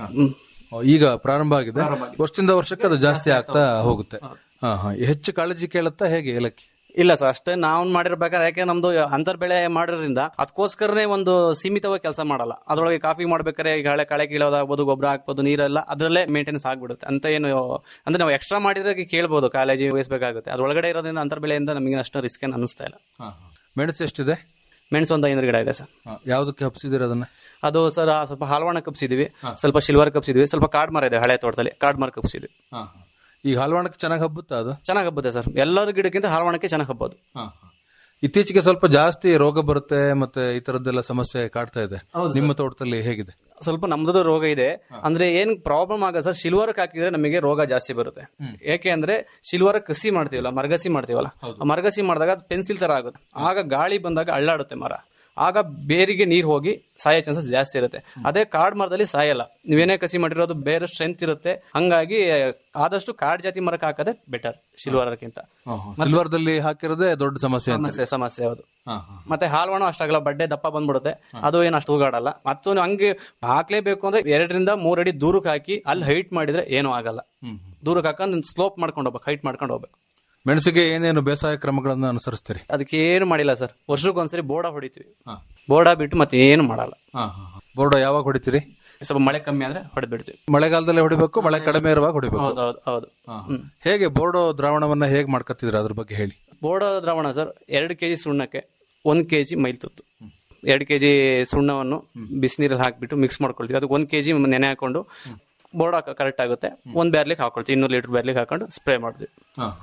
ಓ, ಈಗ ಪ್ರಾರಂಭ ಆಗಿದೆ ವರ್ಷದಿಂದ ವರ್ಷಕ್ಕೆ ಅದು ಜಾಸ್ತಿ ಆಗ್ತಾ ಹೋಗುತ್ತೆ ಹಾ ಹಾ ಹೆಚ್ಚು ಕಾಳಜಿ ಕೇಳುತ್ತಾ ಹೇಗೆ ಏಲಕ್ಕಿ ಇಲ್ಲ ಸರ್ ಅಷ್ಟೇ ನಾವು ಮಾಡಿರ್ಬೇಕಾದ್ರೆ ಯಾಕೆ ನಮ್ದು ಅಂತರ್ ಬೆಳೆ ಮಾಡಿರೋದ್ರಿಂದ ಅದಕ್ಕೋಸ್ಕರನೇ ಒಂದು ಸೀಮಿತವಾಗಿ ಕೆಲಸ ಮಾಡಲ್ಲ ಅದ್ರೊಳಗೆ ಕಾಫಿ ಮಾಡ್ಬೇಕಾದ್ರೆ ಈಗ ಹಳೆ ಕಳೆ ಕೀಳೋದಾಗ್ಬೋದು ಗೊಬ್ಬರ ಹಾಕ್ಬೋದು ನೀರೆಲ್ಲ ಅದರಲ್ಲೇ ಮೇಂಟೆನೆನ್ಸ್ ಆಗ್ಬಿಡುತ್ತೆ ಅಂತ ಏನು ಅಂದ್ರೆ ನಾವು ಎಕ್ಸ್ಟ್ರಾ ಮಾಡಿದ್ರೆ ಕೇಳ್ಬೋದು ಕಾಲೇಜಿ ವಹಿಸಬೇಕಾಗುತ್ತೆ ಅದ್ರೊಳಗಡೆ ಇರೋದ್ರಿಂದ ಅಂತರ್ ಬೆಳೆಯಿಂದ ನಮಗೆ ಅಷ್ಟು ರಿಸ್ಕ್ ಏನು ಅನಿಸ್ತಾ ಇಲ್ಲ ಮೆಣಸು ಎಷ್ಟಿದೆ ಮೆಣಸು ಒಂದು ಐನೂರು ಗಿಡ ಇದೆ ಸರ್ ಯಾವ್ದಕ್ಕೆ ಹಬ್ಸಿದಿರ ಅದನ್ನ ಅದು ಸರ್ ಸ್ವಲ್ಪ ಹಾಲ್ವಾಣ ಕಪ್ಸಿದ್ವಿ ಸ್ವಲ್ಪ ಶಿಲ್ವರ್ ಕಪ್ಸಿದ್ವಿ ಸ್ವಲ್ಪ ಕಾಡ್ ಮರ ಇದೆ ಹಳೆ ತೋಟದಲ್ಲಿ ಕಾಡ್ ಮರ ಕಪ್ಸಿದ್ವಿ ಈಗ ಹಲ್ವಾಣಕ್ಕೆ ಚೆನ್ನಾಗಿ ಹಬ್ಬುತ್ತಾ ಅದು ಚೆನ್ನಾಗಿ ಹಬ್ಬುತ್ತೆ ಸರ್ ಎಲ್ಲರ ಗಿಡಕ್ಕಿಂತ ಹಾಲ್ವಾಣಕ್ಕೆ ಚೆನ್ನಾಗಿ ಹಬ್ಬೋದು ಇತ್ತೀಚೆಗೆ ಸ್ವಲ್ಪ ಜಾಸ್ತಿ ರೋಗ ಬರುತ್ತೆ ಮತ್ತೆ ಈ ತರದ್ದೆಲ್ಲ ಸಮಸ್ಯೆ ಕಾಡ್ತಾ ಇದೆ ನಿಮ್ಮ ತೋಟದಲ್ಲಿ ಹೇಗಿದೆ ಸ್ವಲ್ಪ ನಮ್ದು ರೋಗ ಇದೆ ಅಂದ್ರೆ ಏನ್ ಪ್ರಾಬ್ಲಮ್ ಆಗ ಸರ್ ಸಿಲ್ವರ್ ಹಾಕಿದ್ರೆ ನಮಗೆ ರೋಗ ಜಾಸ್ತಿ ಬರುತ್ತೆ ಯಾಕೆ ಅಂದ್ರೆ ಸಿಲ್ವರ್ ಕಸಿ ಮಾಡ್ತೀವಲ್ಲ ಮರಗಸಿ ಮಾಡ್ತೀವಲ್ಲ ಆ ಮರಗಸಿ ಮಾಡಿದಾಗ ಪೆನ್ಸಿಲ್ ತರ ಆಗುತ್ತೆ ಆಗ ಗಾಳಿ ಬಂದಾಗ ಅಳ್ಳಾಡುತ್ತೆ ಮರ ಆಗ ಬೇರಿಗೆ ನೀರ್ ಹೋಗಿ ಸಾಯೋ ಚಾನ್ಸಸ್ ಜಾಸ್ತಿ ಇರುತ್ತೆ ಅದೇ ಕಾಡ್ ಮರದಲ್ಲಿ ಸಾಯಲ್ಲ ನೀವೇನೇ ಕಸಿ ಮಾಡಿರೋದು ಬೇರೆ ಸ್ಟ್ರೆಂತ್ ಇರುತ್ತೆ ಹಂಗಾಗಿ ಆದಷ್ಟು ಕಾಡ್ ಜಾತಿ ಮರಕ್ಕೆ ಹಾಕೋದೇ ಬೆಟರ್ ಸಿಲ್ವರ್ಕ್ಕಿಂತ ಸಿಲ್ವರ್ದಲ್ಲಿ ಹಾಕಿರೋದೇ ದೊಡ್ಡ ಸಮಸ್ಯೆ ಅಂತ ಸಮಸ್ಯೆ ಸಮಸ್ಯೆ ಹೌದು ಮತ್ತೆ ಹಾಲ್ವಾಣ ಅಷ್ಟಾಗಲ್ಲ ಬಡ್ಡೆ ದಪ್ಪ ಬಂದ್ಬಿಡುತ್ತೆ ಅದು ಏನು ಅಷ್ಟು ಹೂಗಾಡಲ್ಲ ಮತ್ತು ನೀವು ಹಂಗೆ ಹಾಕ್ಲೇಬೇಕು ಅಂದ್ರೆ ಎರಡರಿಂದ ಮೂರ್ ಅಡಿ ದೂರಕ್ಕೆ ಹಾಕಿ ಅಲ್ಲಿ ಹೈಟ್ ಮಾಡಿದ್ರೆ ಏನೂ ಆಗಲ್ಲ ದೂರಕ್ಕೆ ಹಾಕೊಂಡು ಸ್ಲೋಪ್ ಮಾಡ್ಕೊಂಡು ಹೋಗ್ಬೇಕು ಹೈಟ್ ಮಾಡ್ಕೊಂಡು ಹೋಗ್ಬೇಕು ಮೆಣಸಿಗೆ ಏನೇನು ಬೇಸಾಯ ಕ್ರಮಗಳನ್ನ ಅನುಸರಿಸ್ತೀರಿ ಅದಕ್ಕೆ ಏನು ಮಾಡಿಲ್ಲ ಸರ್ ವರ್ಷಕ್ಕೊಂದ್ಸರಿ ಬೋರ್ಡ ಹೊಡಿತೀವಿ ಬೋರ್ಡ ಬಿಟ್ಟು ಮತ್ತೆ ಏನು ಮಾಡಲ್ಲ ಬೋರ್ಡ ಯಾವಾಗ ಹೊಡಿತೀರಿ ಸ್ವಲ್ಪ ಮಳೆ ಕಮ್ಮಿ ಆದ್ರೆ ಹೊಡೆದ್ ಬಿಡ್ತೀವಿ ಮಳೆಗಾಲದಲ್ಲಿ ಹೊಡಿಬೇಕು ಮಳೆ ಕಡಿಮೆ ಇರುವಾಗ ಹೊಡಿಬೇಕು ಹೌದು ಹೌದು ಹೌದು ಹ್ಮ್. ಹೇಗೆ ಬೋರ್ಡೋ ದ್ರಾವಣವನ್ನ ಹೇಗೆ ಮಾಡ್ಕತ್ತಿದ್ರ ಅದ್ರ ಬಗ್ಗೆ ಹೇಳಿ ಬೋರ್ಡ ದ್ರಾವಣ ಸರ್ ಎರಡು ಕೆಜಿ ಸುಣ್ಣಕ್ಕೆ ಒಂದ್ ಕೆಜಿ ಮೈಲ್ ತುತ್ತು ಎರಡು ಕೆಜಿ ಸುಣ್ಣವನ್ನು ಬಿಸಿನೀರಲ್ಲಿ ಹಾಕ್ಬಿಟ್ಟು ಮಿಕ್ಸ್ ಮಾಡ್ಕೊಳ್ತೀವಿ ಅದಕ್ಕೆ ಒಂದ್ ಕೆಜಿ ನೆನೆ ಹಾಕೊಂಡು ಬೋರ್ಡ್ ಹಾಕ ಕರೆಕ್ಟ್ ಆಗುತ್ತೆ ಒಂದ್ ಬ್ಯಾರ್ಲಿಗೆ ಹಾಕೊಳ್ತೀವಿ ಇನ್ನೂರು ಲೀಟರ್ ಬ್ಯಾರ್ಲಿಗೆ ಹಾಕೊಂಡು ಸ್ಪ್ರೇ ಮಾಡ್ತೀವಿ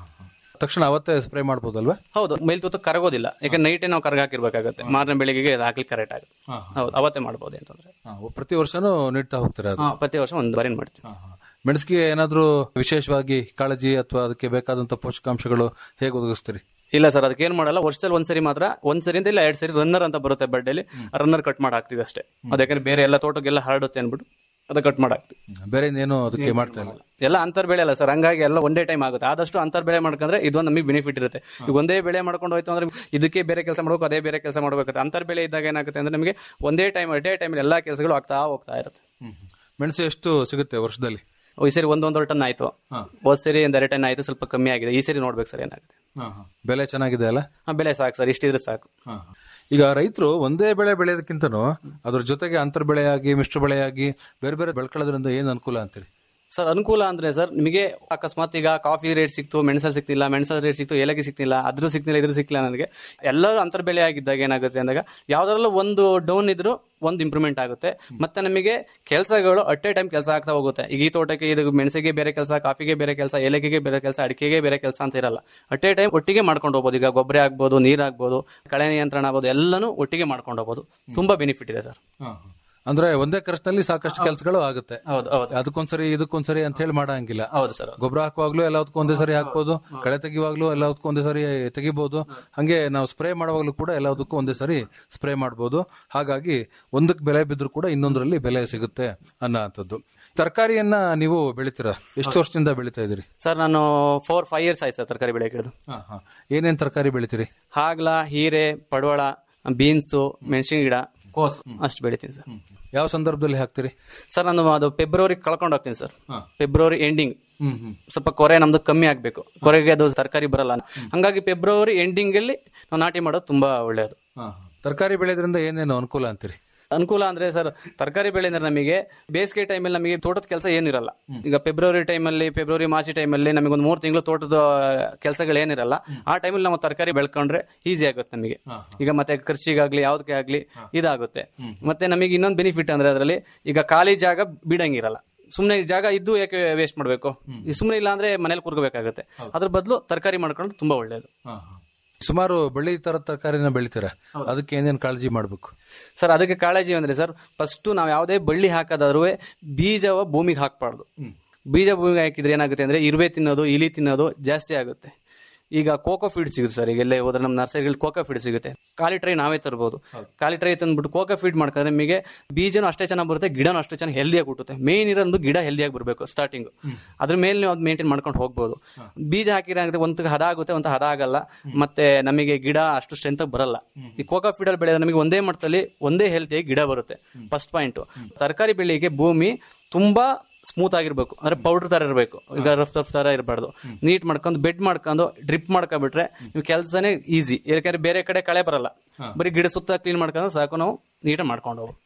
ತಕ್ಷಣ ಅವತ್ತೇ ಸ್ಪ್ರೇ ಮಾಡ್ಬೋದಲ್ವಾ ಹೌದು ಮೈಲ್ ತುತ್ತು ಕರಗೋದಿಲ್ಲ ಯಾಕಂದ್ರೆ ನೈಟೇ ನಾವು ಕರಗ ಹಾಕಿರ್ಬೇಕಾಗುತ್ತೆ ಮಾರನೇ ಬೆಳಿಗ್ಗೆ ಅದು ಹಾಕ್ಲಿಕ್ಕೆ ಕರೆಕ್ಟ್ ಆಗುತ್ತೆ ಹೌದು ಅವತ್ತೇ ಮಾಡ್ಬೋದು ಅಂತಂದ್ರೆ ಪ್ರತಿ ವರ್ಷನೂ ನೀಡ್ತಾ ಹೋಗ್ತೀರಾ ಅದು ಹಾ, ಪ್ರತಿ ವರ್ಷ ಒಂದು ಬಾರಿ ಮಾಡ್ತೀವಿ ಮೆಣಸಿಗೆ ಏನಾದ್ರೂ ವಿಶೇಷವಾಗಿ ಕಾಳಜಿ ಅಥವಾ ಅದಕ್ಕೆ ಬೇಕಾದಂತ ಪೋಷಕಾಂಶಗಳು ಹೇಗೆ ಒದಗಿಸ್ತೀರಿ ಇಲ್ಲ ಸರ್ ಅದಕ್ಕೆ ಏನ್ ಮಾಡಲ್ಲ ವರ್ಷದಲ್ಲಿ ಒಂದ್ಸರಿ ಮಾತ್ರ ಒಂದ್ಸರಿ ಅಂತ ಇಲ್ಲ ಎರಡ್ ಸರಿ ರನ್ನರ್ ಅಂತ ಬರುತ್ತೆ ಬಡ್ಡೆಲಿ ರನ್ನರ್ ಕಟ್ ಮಾಡಿ ಹಾಕ್ತಿವಿ ಅಷ್ಟೇ ಅದಕ್ಕೆ ಬೇರೆ ಎಲ್ಲ ತೋಟಕ್ಕೆಲ್ಲ ಹರಡುತ್ತೆ ಅನ್ಬಿಟ್ಟು ಅದು ಕಟ್ ಮಾಡಿ ಹಾಕ್ತಿವಿ ಬೇರೆ ಇನ್ನೇನು ಅದಕ್ಕೆ ಮಾಡ್ತಾ ಇಲ್ಲ ಎಲ್ಲ ಅಂತರ್ ಬೆಳೆ ಅಲ್ಲ ಸರ್ ಹಂಗಾಗಿ ಎಲ್ಲ ಒಂದೇ ಟೈಮ್ ಆಗುತ್ತೆ ಆದಷ್ಟು ಅಂತರ್ ಬೆಳೆ ಮಾಡ್ಕೊಂಡ್ರೆ ಇದೊಂದು ನಮಗೆ ಬೆನಿಫಿಟ್ ಇರುತ್ತೆ ಈಗ ಒಂದೇ ಬೆಳೆ ಮಾಡ್ಕೊಂಡು ಹೋಯ್ತು ಅಂದ್ರೆ ಇದಕ್ಕೆ ಬೇರೆ ಕೆಲಸ ಮಾಡ್ಬೇಕು ಅದೇ ಬೇರೆ ಕೆಲಸ ಮಾಡ್ಬೇಕಾಗುತ್ತೆ ಅಂತರ್ ಬೆಳೆ ಇದ್ದಾಗ ಏನಾಗುತ್ತೆ ಅಂದ್ರೆ ನಮಗೆ ಒಂದೇ ಟೈಮ್ ಅಟೇ ಟೈಮ್ ಎಲ್ಲಾ ಕೆಲಸಗಳು ಆಗ್ತಾ ಹೋಗ್ತಾ ಇರುತ್ತೆ ಮೆಣಸು ಎಷ್ಟು ಸಿಗುತ್ತೆ ವರ್ಷದಲ್ಲಿ ಈ ಸರಿ ಒಂದೊಂದರ ಟನ್ ಆಯ್ತು ಹೋದ್ ಸರಿ ಒಂದ್ ಎರಡು ಟನ್ ಆಯ್ತು ಸ್ವಲ್ಪ ಕಮ್ಮಿ ಆಗಿದೆ ಈ ಸರಿ ನೋಡ್ಬೇಕು ಸರ್ ಏನಾಗುತ್ತೆ ಬೆಲೆ ಚೆನ್ನಾಗಿದೆ ಅಲ್ಲ ಹಾ, ಬೆಲೆ ಸಾಕು ಸರ್ ಇಷ್ಟಿದ್ರೆ ಸಾಕು ಈಗ ರೈತರು ಒಂದೇ ಬೆಳೆ ಬೆಳೆಯೋದಕ್ಕಿಂತನೂ ಅದ್ರ ಜೊತೆಗೆ ಅಂತರ್ ಬೆಳೆಯಾಗಿ ಮಿಶ್ರ ಬೆಳೆಯಾಗಿ ಬೇರೆ ಬೇರೆ ಬೆಳ್ಕೊಳ್ಳೋದ್ರಿಂದ ಏನ್ ಅನುಕೂಲ ಅಂತೀರಿ ಸರ್ ಅನುಕೂಲ ಅಂದ್ರೆ ಸರ್ ನಿಮಗೆ ಅಕಸ್ಮಾತ್ ಈಗ ಕಾಫಿ ರೇಟ್ ಸಿಕ್ತು ಮೆಣಸಲ್ಲಿ ಸಿಕ್ತಿಲ್ಲ ಮೆಣಸಲ್ಲಿ ರೇಟ್ ಸಿಕ್ತು ಏಲಕ್ಕಿ ಸಿಕ್ತಿಲ್ಲ ಅದ್ರ ಸಿಕ್ತಿಲ್ಲ ಇದ್ರ ಸಿಕ್ತಿಲ್ಲ ನನಗೆ ಎಲ್ಲರೂ ಅಂತರ್ ಬೆಳೆ ಆಗಿದ್ದಾಗ ಏನಾಗುತ್ತೆ ಅಂದಾಗ ಯಾವ್ದ್ರಲ್ಲೂ ಒಂದು ಡೌನ್ ಇದ್ರು ಒಂದು ಇಂಪ್ರೂವ್ಮೆಂಟ್ ಆಗುತ್ತೆ ಮತ್ತೆ ನಮಗೆ ಕೆಲಸಗಳು ಅಟ್ ಎ ಟೈಮ್ ಕೆಲಸ ಆಗ್ತಾ ಹೋಗುತ್ತೆ ಈಗ ಈ ತೋಟಕ್ಕೆ ಇದು ಮೆಣಸಿಗೆ ಬೇರೆ ಕೆಲಸ ಕಾಫಿಗೆ ಬೇರೆ ಕೆಲಸ ಏಲಕ್ಕಿಗೆ ಬೇರೆ ಕೆಲಸ ಅಡಿಕೆಗೆ ಬೇರೆ ಕೆಲಸ ಅಂತ ಇರಲ್ಲ ಅಟ್ ಎ ಟೈಮ್ ಒಟ್ಟಿಗೆ ಮಾಡ್ಕೊಂಡು ಹೋಗ್ಬೋದು ಈಗ ಗೊಬ್ಬರ ಆಗ್ಬೋದು ನೀರ್ ಆಗ್ಬೋದು ಕಳೆ ನಿಯಂತ್ರಣ ಆಗ್ಬೋದು ಎಲ್ಲಾನು ಒಟ್ಟಿಗೆ ಮಾಡ್ಕೊಂಡು ಹೋಗ್ಬೋದು ತುಂಬಾ ಬೆನಿಫಿಟ್ ಇದೆ ಸರ್ ಅಂದ್ರೆ ಒಂದೇ ಖರ್ಚಿನಲ್ಲಿ ಸಾಕಷ್ಟು ಕೆಲಸಗಳು ಆಗುತ್ತೆ ಹೌದು ಹೌದು ಅದಕ್ಕೊಂದ್ಸರಿ ಇದಕ್ಕೊಂದ್ಸರಿ ಅಂತ ಹೇಳಿ ಮಾಡಂಗಿಲ್ಲ ಹೌದು ಸರ್ ಗೊಬ್ಬರ ಹಾಕುವಾಗ್ಲೂ ಎಲ್ಲದಕ್ಕೂ ಒಂದೇ ಸರಿ ಹಾಕ್ಬೋದು ಕಳೆ ತೆಗಿವಾಗ್ಲೂ ಎಲ್ಲದಕ್ಕೂ ಒಂದೇ ಸರಿ ತೆಗಿಬಹುದು ಹಂಗೆ ನಾವು ಸ್ಪ್ರೇ ಮಾಡುವಾಗ್ಲೂ ಕೂಡ ಎಲ್ಲದಕ್ಕೂ ಒಂದೇ ಸರಿ ಸ್ಪ್ರೇ ಮಾಡಬಹುದು ಹಾಗಾಗಿ ಒಂದಕ್ಕೆ ಬೆಲೆ ಬಿದ್ರೂ ಕೂಡ ಇನ್ನೊಂದರಲ್ಲಿ ಬೆಲೆ ಸಿಗುತ್ತೆ ಅನ್ನೋ ತರಕಾರಿಯನ್ನ ನೀವು ಬೆಳಿತೀರಾ ಎಷ್ಟು ವರ್ಷದಿಂದ ಬೆಳಿತಾ ಇದೀರಿ ಸರ್ ನಾನು ಫೋರ್ ಫೈವ್ ಇಯರ್ಸ್ ಆಯ್ತು ಸರ್ ತರಕಾರಿ ಬೆಳೆ ಹಿಡಿದು ಏನೇನ್ ತರಕಾರಿ ಬೆಳಿತೀರಿ ಹಾಗ್ಲ ಹೀರೆ ಪಡವಳ ಬೀನ್ಸು ಮೆಣಸಿನ ಗಿಡ ಕೋಸ್ ಅಷ್ಟು ಬೆಳಿತೀನಿ ಸರ್ ಯಾವ ಸಂದರ್ಭದಲ್ಲಿ ಹಾಕ್ತೀರಿ ಸರ್ ನಾನು ಅದು ಫೆಬ್ರವರಿ ಕಳ್ಕೊಂಡು ಹೋಗ್ತೀನಿ ಸರ್ ಫೆಬ್ರವರಿ ಎಂಡಿಂಗ್ ಸ್ವಲ್ಪ ಕೊರೆ ನಮ್ದು ಕಮ್ಮಿ ಆಗ್ಬೇಕು ಕೊರೆಗೆ ಅದು ತರಕಾರಿ ಬರಲ್ಲ ಹಂಗಾಗಿ ಫೆಬ್ರವರಿ ಎಂಡಿಂಗ್ ಅಲ್ಲಿ ನಾವು ನಾಟಿ ಮಾಡೋದು ತುಂಬಾ ಒಳ್ಳೆಯದು ತರಕಾರಿ ಬೆಳೆಯೋದ್ರಿಂದ ಏನೇನು ಅನುಕೂಲ ಅಂತೀರಿ ಅನುಕೂಲ ಅಂದ್ರೆ ಸರ್ ತರಕಾರಿ ಬೆಳೆ ಅಂದ್ರೆ ನಮಗೆ ಬೇಸಿಗೆ ಟೈಮಲ್ಲಿ ನಮಗೆ ತೋಟದ ಕೆಲಸ ಏನಿರಲ್ಲ ಈಗ ಫೆಬ್ರವರಿ ಟೈಮಲ್ಲಿ ಫೆಬ್ರವರಿ ಮಾರ್ಚ್ ಟೈಮಲ್ಲಿ ನಮಗೆ ಒಂದು ಮೂರು ತಿಂಗಳು ತೋಟದ ಕೆಲಸಗಳು ಏನಿರಲ್ಲ ಆ ಟೈಮಲ್ಲಿ ನಾವು ತರಕಾರಿ ಬೆಳ್ಕೊಂಡ್ರೆ ಈಸಿ ಆಗುತ್ತೆ ನಮಗೆ ಈಗ ಮತ್ತೆ ಖರ್ಚಿಗಾಗ್ಲಿ ಯಾವ್ದಕ್ಕೆ ಆಗ್ಲಿ ಇದಾಗುತ್ತೆ ಮತ್ತೆ ನಮಗೆ ಇನ್ನೊಂದು ಬೆನಿಫಿಟ್ ಅಂದ್ರೆ ಅದರಲ್ಲಿ ಈಗ ಖಾಲಿ ಜಾಗ ಬಿಡಂಗಿರಲ್ಲ ಸುಮ್ನೆ ಜಾಗ ಇದ್ದು ಯಾಕೆ ವೇಸ್ಟ್ ಮಾಡ್ಬೇಕು ಈ ಸುಮ್ನೆ ಇಲ್ಲ ಅಂದ್ರೆ ಮನೇಲಿ ಕೂರ್ಕೋಬೇಕಾಗುತ್ತೆ ಅದ್ರ ಬದಲು ತರಕಾರಿ ಮಾಡ್ಕೊಂಡ್ರೆ ತುಂಬಾ ಒಳ್ಳೇದು ಸುಮಾರು ಬಳ್ಳಿ ತರ ತರಕಾರಿನ ಬೆಳಿತೀರಾ ಅದಕ್ಕೆ ಏನೇನ್ ಕಾಳಜಿ ಮಾಡ್ಬೇಕು ಸರ್ ಅದಕ್ಕೆ ಕಾಳಜಿ ಅಂದ್ರೆ ಸರ್ ಫಸ್ಟ್ ನಾವು ಯಾವುದೇ ಬಳ್ಳಿ ಹಾಕೋದಾದ್ರೂ ಬೀಜವ ಭೂಮಿಗೆ ಹಾಕ್ಬಾರ್ದು ಬೀಜ ಭೂಮಿಗೆ ಹಾಕಿದ್ರೆ ಏನಾಗುತ್ತೆ ಅಂದ್ರೆ ಇರುವೆ ತಿನ್ನೋದು ಇಲಿ ತಿನ್ನೋದು ಜಾಸ್ತಿ ಆಗುತ್ತೆ ಈಗ ಕೋಕೋ ಫೀಡ್ ಸಿಗುತ್ತೆ ಸರ್ ಈಗ ಎಲ್ಲೇ ಹೋದ್ರೆ ನಮ್ಮ ನರ್ಸರಿಗಳಲ್ಲಿ ಕೋಕೋ ಫೀಡ್ ಸಿಗುತ್ತೆ ಖಾಲಿ ಟ್ರೈ ನಾವೇ ತರ್ಬೋದು ಖಾಲಿ ಟ್ರೈ ತಂದ್ಬಿಟ್ಟು ಕೋಕೋ ಫೀಡ್ ಮಾಡ್ಕೊಂಡ್ರೆ ನಿಮಗೆ ಬೀಜನೂ ಅಷ್ಟೇ ಚೆನ್ನಾಗಿ ಬರುತ್ತೆ ಗಿಡನೂ ಅಷ್ಟೇ ಚೆನ್ನಾಗಿ ಹೆಲ್ದಿಯಾಗಿ ಹುಟ್ಟುತ್ತೆ ಮೇನ್ ಇರೋದು ಗಿಡ ಹೆಲ್ದಿಯಾಗಿ ಬರಬೇಕು ಸ್ಟಾರ್ಟಿಂಗ್ ಅದ್ರ ಮೇಲೆ ನೀವು ಅದು ಮೇಂಟೈನ್ ಮಾಡ್ಕೊಂಡು ಹೋಗ್ಬೋದು ಬೀಜ ಹಾಕಿದ್ರೆ ಒಂದು ಹದ ಆಗುತ್ತೆ ಒಂದು ಹದ ಆಗಲ್ಲ ಮತ್ತೆ ನಮಗೆ ಗಿಡ ಅಷ್ಟು ಸ್ಟ್ರೆಂತ್ ಬರಲ್ಲ ಈ ಕೋಕೋ ಫೀಡರ್ ಬೆಳೆದ್ರೆ ನಮಗೆ ಒಂದೇ ಮಟ್ಟದಲ್ಲಿ ಒಂದೇ ಹೆಲ್ತಿಯಾಗಿ ಗಿಡ ಬರುತ್ತೆ ಫಸ್ಟ್ ಪಾಯಿಂಟ್ ತರಕಾರಿ ಬೆಳೆಗೆ ಭೂಮಿ ತುಂಬಾ ಸ್ಮೂತ್ ಆಗಿರ್ಬೇಕು ಅಂದ್ರೆ ಪೌಡರ್ ತರ ಇರಬೇಕು ಈಗ ರಫ್ ರಫ್ ತರ ಇರಬಾರ್ದು ನೀಟ್ ಮಾಡ್ಕೊಂಡು ಬೆಡ್ ಮಾಡ್ಕೊಂಡು ಡ್ರಿಪ್ ಮಾಡ್ಕೊಂಡ್ಬಿಟ್ರೆ ನೀವು ಕೆಲಸನೇ ಈಸಿ ಯಾಕಂದ್ರೆ ಬೇರೆ ಕಡೆ ಕಳೆ ಬರಲ್ಲ ಬರೀ ಗಿಡ ಸುತ್ತ ಕ್ಲೀನ್ ಮಾಡ್ಕೊಂಡು ಸಾಕು ನಾವು ನೀಟಾಗಿ ಮಾಡ್ಕೊಂಡು ಹೋಗ್ಬೋದು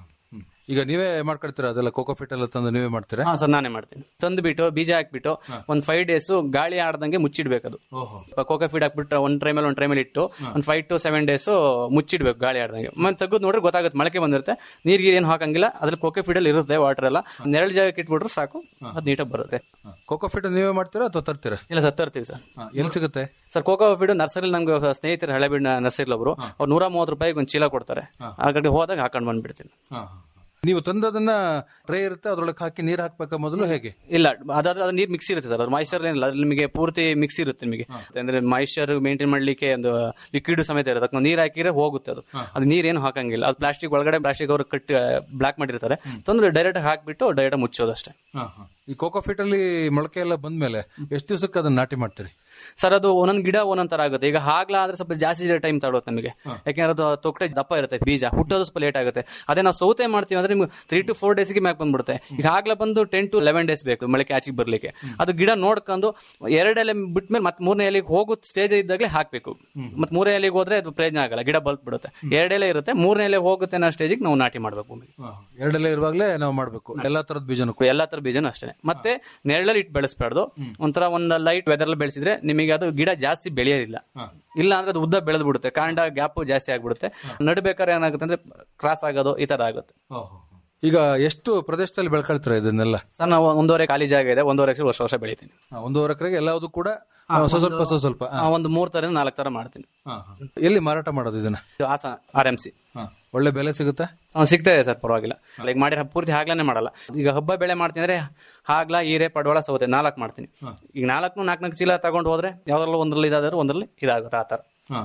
ಈಗ ನೀವೇ ಮಾಡ್ಕೊಳ್ತೀರಾ ಅದೆಲ್ಲ ಕೋಕೋ ಫಿಟ್ ಎಲ್ಲ ತಂದು ನೀವೇ ಮಾಡ್ತೀರಾ ಹಾ ಸರ್ ನಾನೇ ಮಾಡ್ತೀನಿ ತಂದ್ಬಿಟ್ಟು ಬೀಜ ಹಾಕ್ಬಿಟ್ಟು ಒಂದ್ ಫೈವ್ ಡೇಸ್ ಗಾಳಿ ಆಡ್ದಂಗೆ ಮುಚ್ಚಿಡ್ಬೇಕದು ಕೋಕೋ ಫೀಡ್ ಹಾಕ್ಬಿಟ್ಟು ಒಂದ್ ಟ್ರೈಮಲ್ಲಿ ಒಂದ್ ಟ್ರೈಮಲ್ಲಿ ಇಟ್ಟು ಒಂದ್ ಫೈವ್ ಟು ಸೆವೆನ್ ಡೇಸ್ ಮುಚ್ಚಿಡ್ಬೇಕು ಗಾಳಿ ಆಡ್ದಂಗೆ ಮತ್ತೆ ತೆಗೆದು ನೋಡ್ರೆ ಗೊತ್ತಾಗುತ್ತೆ ಮೊಳಕೆ ಬಂದಿರುತ್ತೆ ನೀರ್ ಗೀರ್ ಏನು ಹಾಕಂಗಿಲ್ಲ ಅದ್ರಲ್ಲಿ ಕೋಕೋ ಫೀಡ್ ಅಲ್ಲಿ ಇರುತ್ತೆ ವಾಟರ್ ಎಲ್ಲ ನೆರಳು ಜಾಗಕ್ಕೆ ಇಟ್ಬಿಟ್ರೆ ಸಾಕು ಅದು ನೀಟಾಗಿ ಬರುತ್ತೆ ಕೋಕೋ ಫಿಟ್ ನೀವೇ ಮಾಡ್ತೀರಾ ಅಥವಾ ತರ್ತೀರಾ ಇಲ್ಲ ಸರ್ ತರ್ತೀವಿ ಸರ್ ಎಲ್ಲಿ ಸಿಗುತ್ತೆ ಸರ್ ಕೋಕೋ ಫೀಡ್ ನರ್ಸರಿ ನಮ್ಗೆ ಸ್ನೇಹಿತರು ಹಳೆಬೀಡ್ ನರ್ಸರಿ ಒಬ್ರು ಅವ್ರು ನೂರ ಮೂವತ್ತು ರೂಪಾಯಿಗೆ ಒಂದು ಚೀಲ ಕೊಡ್ತಾರೆ ಆ ಕಡೆ ಹೋದಾಗ ಹಾಕೊಂಡ್ ಬಂದ್ಬಿಡ್ತೀನಿ ನೀವು ತಂದದನ್ನ ಟ್ರೇ ಇರುತ್ತೆ ಅದ್ರೊಳಗೆ ಹಾಕಿ ನೀರ್ ಹಾಕ್ಬೇಕಾ ಮೊದಲು ಹೇಗೆ ಇಲ್ಲ ಅದಾದ್ರೆ ಅದು ನೀರ್ ಮಿಕ್ಸ್ ಇರುತ್ತೆ ಸರ್ ಅದು ಮಾಯಿಶ್ಚರ್ ಏನಿಲ್ಲ ಅದ್ರಲ್ಲಿ ನಿಮಗೆ ಪೂರ್ತಿ ಮಿಕ್ಸ್ ಇರುತ್ತೆ ನಿಮಗೆ ಅಂದ್ರೆ ಮಾಯಿಶ್ಚರ್ ಮೇಂಟೈನ್ ಮಾಡ್ಲಿಕ್ಕೆ ಒಂದು ಲಿಕ್ವಿಡ್ ಸಮೇತ ಇರುತ್ತೆ ಅದಕ್ಕೆ ನೀರ್ ಹಾಕಿದ್ರೆ ಹೋಗುತ್ತೆ ಅದು ಅದು ನೀರ್ ಏನು ಹಾಕಂಗಿಲ್ಲ ಅದು ಪ್ಲಾಸ್ಟಿಕ್ ಒಳಗಡೆ ಪ್ಲಾಸ್ಟಿಕ್ ಅವರು ಕಟ್ ಬ್ಲಾಕ್ ಮಾಡಿರ್ತಾರೆ ತಂದ್ರೆ ಡೈರೆಕ್ಟ್ ಹಾಕ್ಬಿಟ್ಟು ಡೈರೆಕ್ಟ್ ಮುಚ್ಚೋದು ಅಷ್ಟೇ ಈ ಕೋಕೋ ಫಿಟ್ ಅಲ್ಲಿ ಮೊಳಕೆ ಎಲ್ಲ ಬಂದ್ಮೇಲೆ ಎಷ್ಟು ದಿವಸಕ್ಕೆ ಅದನ್ನ ನಾಟಿ ಮಾಡ್ತೀರಿ ಸರ್ ಅದು ಒಂದೊಂದ್ ಗಿಡ ಒಂದೊಂದ್ ತರ ಆಗುತ್ತೆ ಈಗ ಹಾಗ್ಲ ಆದ್ರೆ ಸ್ವಲ್ಪ ಜಾಸ್ತಿ ಟೈಮ್ ತಗೊಳುತ್ತೆ ನಮಗೆ ಯಾಕೆಂದ್ರೆ ಅದು ತೊಟ್ಟೆ ದಪ್ಪ ಇರುತ್ತೆ ಬೀಜ ಹುಟ್ಟೋದು ಸ್ವಲ್ಪ ಲೇಟ್ ಆಗುತ್ತೆ ಅದೇ ನಾವು ಸೌತೆ ಮಾಡ್ತೀವಿ ಅಂದ್ರೆ ನಿಮ್ಗೆ ತ್ರೀ ಟು ಫೋರ್ ಡೇಸ್ಗೆ ಮ್ಯಾಕ್ ಬಂದ್ಬಿಡುತ್ತೆ ಈಗ ಹಾಗ್ಲ ಬಂದು ಟೆನ್ ಟು ಲೆವೆನ್ ಡೇಸ್ ಬೇಕು ಮೊಳಕೆ ಆಚೆಗೆ ಬರ್ಲಿಕ್ಕೆ ಅದು ಗಿಡ ನೋಡ್ಕೊಂಡು ಎರಡೆಲೆ ಬಿಟ್ಮೇಲೆ ಮತ್ತೆ ಮೂರನೇ ಎಲೆಗೆ ಹೋಗೋ ಸ್ಟೇಜ್ ಇದ್ದಾಗಲೇ ಹಾಕ್ಬೇಕು ಮತ್ತೆ ಮೂರನೇ ಎಲೆಗೆ ಹೋದ್ರೆ ಅದು ಪ್ರಯೋಜನ ಆಗಲ್ಲ ಗಿಡ ಬಲ್ತ್ ಬಿಡುತ್ತೆ ಎರಡೆಲೆ ಇರುತ್ತೆ ಮೂರನೇ ಎಲೆ ಹೋಗುತ್ತೆ ಅನ್ನೋ ಸ್ಟೇಜಿಗೆ ನಾವು ನಾಟಿ ಮಾಡ್ಬೇಕು ಭೂಮಿಗೆ ಎರಡೆಲ್ಲ ಇರುವಾಗಲೇ ನಾವು ಮಾಡ್ಬೇಕು ಎಲ್ಲಾ ತರದ ಬೀಜನೂ ಎಲ್ಲಾ ತರ ಬೀಜನೂ ಅಷ್ಟೇ ಮತ್ತೆ ನೆರಳಲ್ಲಿ ಇಟ್ಟು ಬೆಳೆಸಬಾರ್ದು ಒಂಥರ ಒಂದ್ ಲೈಟ್ ವೆದರ್ ಬೆಳೆಸಿದ್ರೆ ನಿಮಗೆ ಅದು ಗಿಡ ಜಾಸ್ತಿ ಬೆಳೆಯೋದಿಲ್ಲ ಇಲ್ಲ ಅಂದ್ರೆ ಅದು ಉದ್ದ ಬೆಳೆದು ಬಿಡುತ್ತೆ ಕಾಂಡ ಗ್ಯಾಪ್ ಜಾಸ್ತಿ ಆಗ್ಬಿಡುತ್ತೆ ನಡ್ಬೇಕಾದ್ರೆ ಏನಾಗುತ್ತೆ ಅಂದ್ರೆ ಕ್ರಾಸ್ ಆಗೋದು ಈ ತರ ಆಗುತ್ತೆ ಈಗ ಎಷ್ಟು ಪ್ರದೇಶದಲ್ಲಿ ಬೆಳ್ಕೊಳ್ತೀರಾ ಇದನ್ನೆಲ್ಲ ಸರ್ ನಾವು ಒಂದೂವರೆ ಖಾಲಿ ಜಾಗ ಇದೆ ಒಂದೂವರೆ ಎಕರೆ ವರ್ಷ ವರ್ಷ ಬೆಳಿತೀನಿ ಆ, ಒಂದೂವರೆ ಎಕರೆಗೆ ಎಲ್ಲವೂ ಕೂಡ ಆ, ಸ್ವಲ್ಪ ಸ್ವಲ್ಪ ಸ್ವಲ್ಪ ಸ್ವಲ್ಪ ಆ. ಆ, ಒಂದು ಮೂರ್ ತರ ನಾಲ್ಕು ತರ ಮಾಡ್ತೀನಿ ಎಲ್ಲಿ ಮಾರಾಟ ಮಾಡೋದು ಇದನ್ನ ಇದು ಹಾಸನ ಆರ್ ಎಂ ಸಿ ಒಳ್ಳೆ ಬೆಲೆ ಸಿಗುತ್ತಾ ಸಿಗ್ತಾ ಇದೆ ಸರ್ ಪರವಾಗಿಲ್ಲ ಈಗ ಮಾಡಿರೋ ಪೂರ್ತಿ ಹಾಗ್ಲಾನೆ ಮಾಡಲ್ಲ ಈಗ ಹಬ್ಬ ಬೆಳೆ ಮಾಡ್ತೀನಿ ಅಂದ್ರೆ ಹಾಗ್ಲ ಹೀರೆ ಪಡವಳ ಸೌತೆ ನಾಲ್ಕು ಮಾಡ್ತೀನಿ ಈಗ ನಾಲ್ಕು ನಾಲ್ಕು ನಾಲ್ಕು ಚೀಲ ತಗೊಂಡು ಹೋದ್ರೆ ಯಾವ್ದ್ರಲ್ಲೂ ಒಂದ್ರಲ್ಲಿ ಇದಾದ್ರೆ ಒಂದ್ರಲ್ಲಿ ಇದಾಗುತ್ತೆ ಆ ತರ